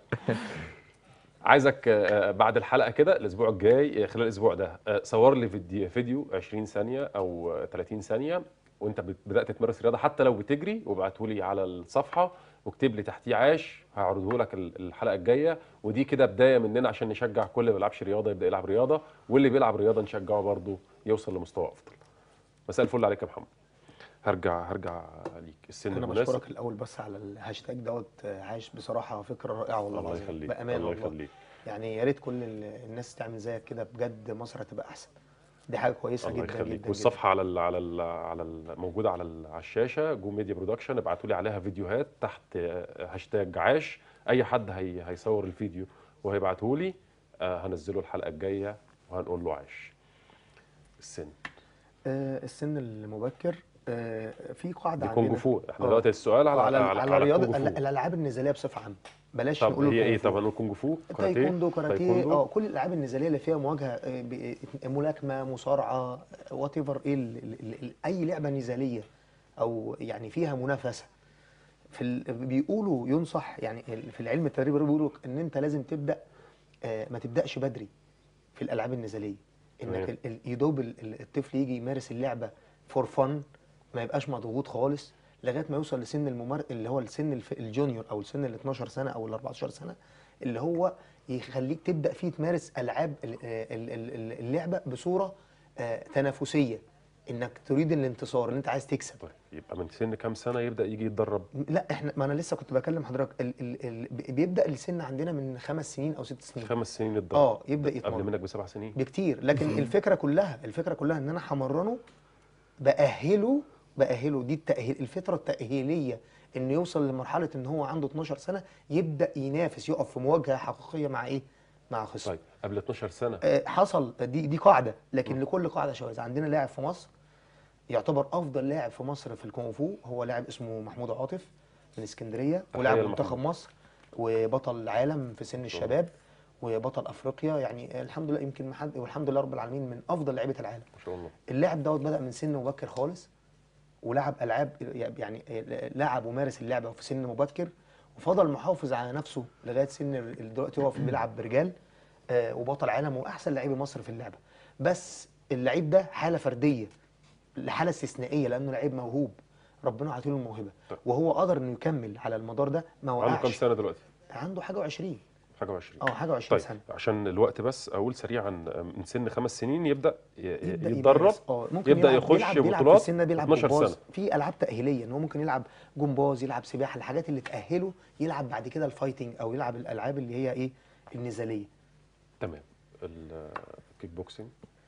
A: عايزك آه، بعد الحلقه كده الاسبوع الجاي آه، خلال الاسبوع ده آه، صور لي فيديو فيديو 20 ثانيه او آه، 30 ثانيه وانت بت- بدات تمارس رياضه حتى لو بتجري وابعته لي على الصفحه واكتب لي تحتيه عاش هعرضه لك ال- الحلقه الجايه ودي كده بدايه مننا عشان نشجع كل اللي ما بيلعبش رياضه يبدا يلعب رياضه واللي بيلعب رياضه نشجعه برضه يوصل لمستوى افضل مساء الفل عليك يا محمد هرجع هرجع ليك السن
C: انا
A: المناسب
C: بشكرك الاول بس على الهاشتاج دوت آه، عاش بصراحه فكره رائعه والله
A: الله
C: العظيم
A: يخليك
C: بامانه
A: الله
C: والله
A: يخليك
C: يعني يا ريت كل ال- الناس تعمل زيك كده بجد مصر هتبقى احسن دي حاجه كويسه
A: الله
C: جدا
A: يخليك
C: جدا
A: والصفحه على ال على ال على ال موجوده على ال على الشاشه جو ميديا برودكشن ابعتوا لي عليها فيديوهات تحت آه، هاشتاج عاش اي حد هي هيصور الفيديو وهيبعته لي آه، هنزله الحلقه الجايه وهنقول له عاش السن
C: آه، السن المبكر آه، في قاعده
A: دي كونج
C: عندنا
A: فو احنا
C: آه.
A: دلوقتي السؤال على
C: على
A: على,
C: على, رياضه
A: كونج فو.
C: ال- الالعاب النزاليه بصفه عامه بلاش
A: طب
C: نقول
A: هي ايه
C: الكونج فو.
A: طب هنقول كونج فو كاراتيه
C: تايكوندو كاراتيه
A: تايكوندو.
C: اه كل الالعاب النزاليه اللي فيها مواجهه آه، ب- ملاكمه مصارعه وات ايفر ايه ال- ال- ال- اي لعبه نزاليه او يعني فيها منافسه في ال... بيقولوا ينصح يعني ال- في العلم التدريب بيقولوا ان انت لازم تبدا آه، ما تبداش بدري في الالعاب النزاليه
A: تمام.
C: انك ال- ال- يدوب ال- ال- الطفل يجي يمارس اللعبه فور فن ما يبقاش مضغوط خالص لغايه ما يوصل لسن الممار اللي هو السن الف... الجونيور او السن ال 12 سنه او ال 14 سنه اللي هو يخليك تبدا فيه تمارس العاب ال- ال- ال- ال- اللعبه بصوره آه، تنافسيه انك تريد الانتصار اللي انت عايز تكسب
A: طيب يبقى من سن كام سنه يبدا يجي يتدرب
C: لا احنا ما انا لسه كنت بكلم حضرتك ال ال ال بيبدا السن عندنا من خمس سنين او ست سنين
A: خمس سنين يتدرب
C: اه يبدا
A: قبل
C: يتمرن
A: منك بسبع سنين
C: بكتير لكن الفكره كلها الفكره كلها ان انا همرنه باهله باهله دي التاهيل الفتره التاهيليه انه يوصل لمرحله ان هو عنده 12 سنه يبدا ينافس يقف في مواجهه حقيقيه مع ايه مع خصم
A: طيب قبل 12 سنه
C: آه، حصل دي دي قاعده لكن لكل قاعده شواذ عندنا لاعب في مصر يعتبر افضل لاعب في مصر في الكونغ فو هو لاعب اسمه محمود عاطف من اسكندريه ولاعب
A: تحية
C: منتخب
A: لمحمود.
C: مصر وبطل العالم في سن الشباب وبطل افريقيا يعني الحمد لله يمكن محد والحمد لله رب العالمين من افضل لعيبه العالم
A: ما شاء الله
C: اللاعب دوت بدا من سن مبكر خالص ولعب العاب يعني لعب ومارس اللعبه في سن مبكر وفضل محافظ على نفسه لغايه سن ال- دلوقتي هو في بيلعب برجال آه، وبطل عالم واحسن لعيب مصر في اللعبه بس اللعيب ده حاله فرديه حاله استثنائيه لانه لعيب موهوب ربنا عاطيله الموهبه
A: طيب.
C: وهو قدر انه يكمل على المدار ده ما
A: عنده كام
C: وقعش
A: سنه دلوقتي
C: عنده حاجه و20
A: حاجه و20
C: اه حاجه و20
A: طيب
C: سنه
A: عشان الوقت بس اقول سريعا من سن خمس سنين يبدا ي-
C: يبدا
A: يتدرب
C: يمارس. اه ممكن
A: يبدا
C: يلعب
A: يخش
C: بيلعب بيلعب في
A: بطولات
C: السن ده بيلعب
A: 12
C: جمباز
A: سنه
C: في العاب تاهيليه ان هو ممكن يلعب جمباز يلعب سباحه الحاجات اللي تاهله يلعب بعد كده الفايتنج او يلعب الالعاب اللي هي ايه النزاليه
A: تمام الكيك بوكسنج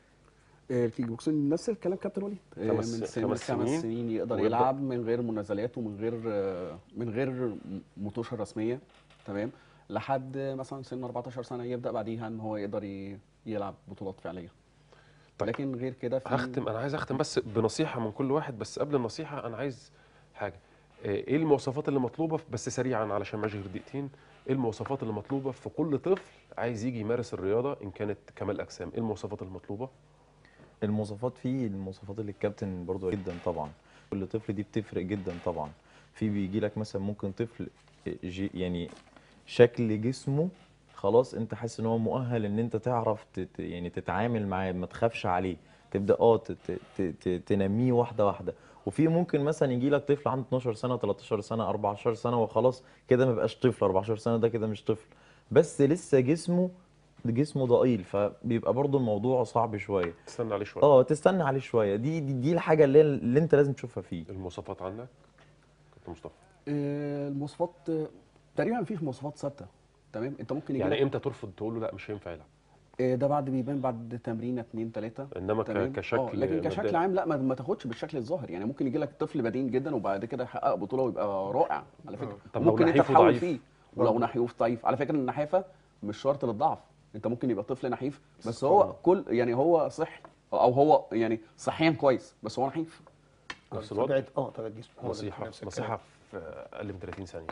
E: آه، الكيك بوكسنج نفس الكلام كابتن وليد آه،
A: خمس-
E: من سن
A: خمس
E: خمس
A: سنين
E: سنين يقدر
A: ويبدأ.
E: يلعب من غير منازلات ومن غير آه، من غير مطوشه رسميه تمام لحد مثلا سن 14 سنه يبدا بعديها ان هو يقدر ي- يلعب بطولات فعليه
A: طيب.
E: لكن غير كده في
A: هختم انا عايز اختم بس بنصيحه من كل واحد بس قبل النصيحه انا عايز حاجه آه، ايه المواصفات اللي مطلوبه بس سريعا علشان ما غير دقيقتين ايه المواصفات اللي مطلوبه في كل طفل عايز يجي يمارس الرياضه ان كانت كمال اجسام ايه المواصفات المطلوبه
B: المواصفات فيه المواصفات اللي الكابتن برضو جدا طبعا كل طفل دي بتفرق جدا طبعا في بيجي لك مثلا ممكن طفل جي يعني شكل جسمه خلاص انت حاسس ان هو مؤهل ان انت تعرف تت يعني تتعامل معاه ما تخافش عليه تبدا اه تت- ت- ت- تنميه واحده واحده وفي ممكن مثلا يجي لك طفل عنده 12 سنه 13 سنه 14 سنه وخلاص كده ما بقاش طفل 14 سنه ده كده مش طفل بس لسه جسمه جسمه ضئيل فبيبقى برضو الموضوع صعب شويه
A: تستنى عليه شويه
B: اه تستنى عليه شويه دي دي, دي الحاجه اللي, اللي انت لازم تشوفها فيه
A: المواصفات عندك كابتن مصطفى
E: آه، المواصفات آه، تقريبا مفيش مواصفات ثابته تمام انت ممكن يجي
A: يعني
E: لك-
A: امتى ترفض تقول له لا مش هينفع يلعب
E: آه، ده بعد بيبان بعد تمرينه اتنين تلاته
A: انما ك-
E: تمام؟
A: كشكل
E: آه، لكن كشكل
A: مبدئي.
E: عام لا ما, ما تاخدش بالشكل الظاهر يعني ممكن يجي لك طفل بدين جدا وبعد كده يحقق بطوله ويبقى رائع على فكره
A: طب لو
E: ممكن انت
A: نحيف
E: تحاول
A: وضعيف؟
E: فيه ولو نحيف ضعيف على فكره النحافه مش شرط للضعف انت ممكن يبقى طفل نحيف بس هو كل يعني هو صحي او هو يعني صحيا كويس بس هو نحيف
A: نفس الوضع
C: طبيعه اه طبيعه جسمه هو ده
A: نصيحه
C: نفس الكلام.
A: نصيحه في اقل من 30 ثانيه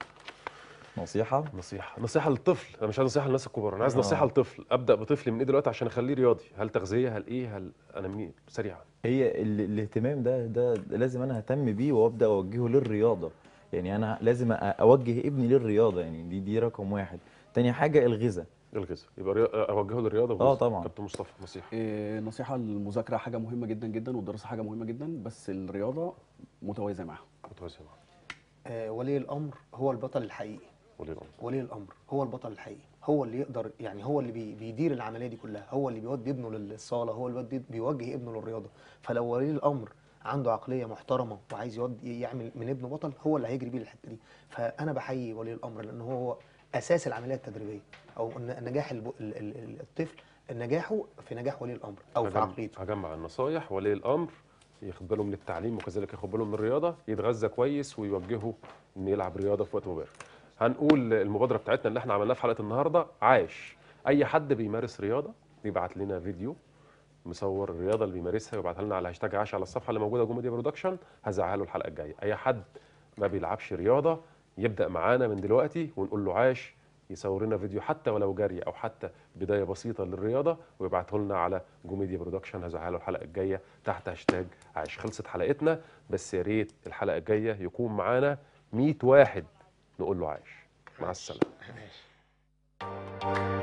B: نصيحه
A: نصيحه نصيحه للطفل انا مش عايز نصيحه للناس الكبار انا عايز
B: آه.
A: نصيحه لطفل ابدا بطفل من ايه دلوقتي عشان اخليه رياضي هل تغذيه هل ايه هل انميه سريعا
B: هي ال- الاهتمام ده ده لازم انا اهتم بيه وابدا اوجهه للرياضه يعني انا لازم أ- اوجه ابني للرياضه يعني دي دي رقم واحد تاني حاجه الغذاء
A: الغذاء يبقى ريا- اوجهه للرياضه
B: اه
A: والغذاء.
B: طبعا
A: كابتن مصطفى نصيحه
E: إيه، نصيحه المذاكره حاجه مهمه جدا جدا والدراسه حاجه مهمه جدا بس الرياضه متوازيه معاها
A: متوازنه
C: آه ولي الامر هو البطل الحقيقي
A: ولي الامر
C: ولي الامر هو البطل الحقيقي هو اللي يقدر يعني هو اللي بي بيدير العمليه دي كلها هو اللي بيودي ابنه للصاله هو اللي بيودي بيوجه ابنه للرياضه فلو ولي الامر عنده عقليه محترمه وعايز يودي يعمل من ابنه بطل هو اللي هيجري بيه الحته دي فانا بحيي ولي الامر لان هو هو اساس العمليه التدريبيه او ن- نجاح الب- ال- ال- ال- الطفل نجاحه في نجاح ولي الامر او في
A: هجم-
C: عقليته
A: هجمع النصايح ولي الامر ياخد باله من التعليم وكذلك ياخد باله من الرياضه يتغذى كويس ويوجهه انه يلعب رياضه في وقت مبكر هنقول المبادره بتاعتنا اللي احنا عملناها في حلقه النهارده عاش اي حد بيمارس رياضه يبعت لنا فيديو مصور الرياضه اللي بيمارسها ويبعتها لنا على هاشتاج عاش على الصفحه اللي موجوده جوه ميديا برودكشن هزعها له الحلقه الجايه اي حد ما بيلعبش رياضه يبدا معانا من دلوقتي ونقول له عاش يصور لنا فيديو حتى ولو جري او حتى بدايه بسيطه للرياضه ويبعته لنا على جوميديا برودكشن هزعها له الحلقه الجايه تحت هاشتاج عاش خلصت حلقتنا بس يا ريت الحلقه الجايه يكون معانا 100 واحد نقول له عاش مع السلامه
C: ماشي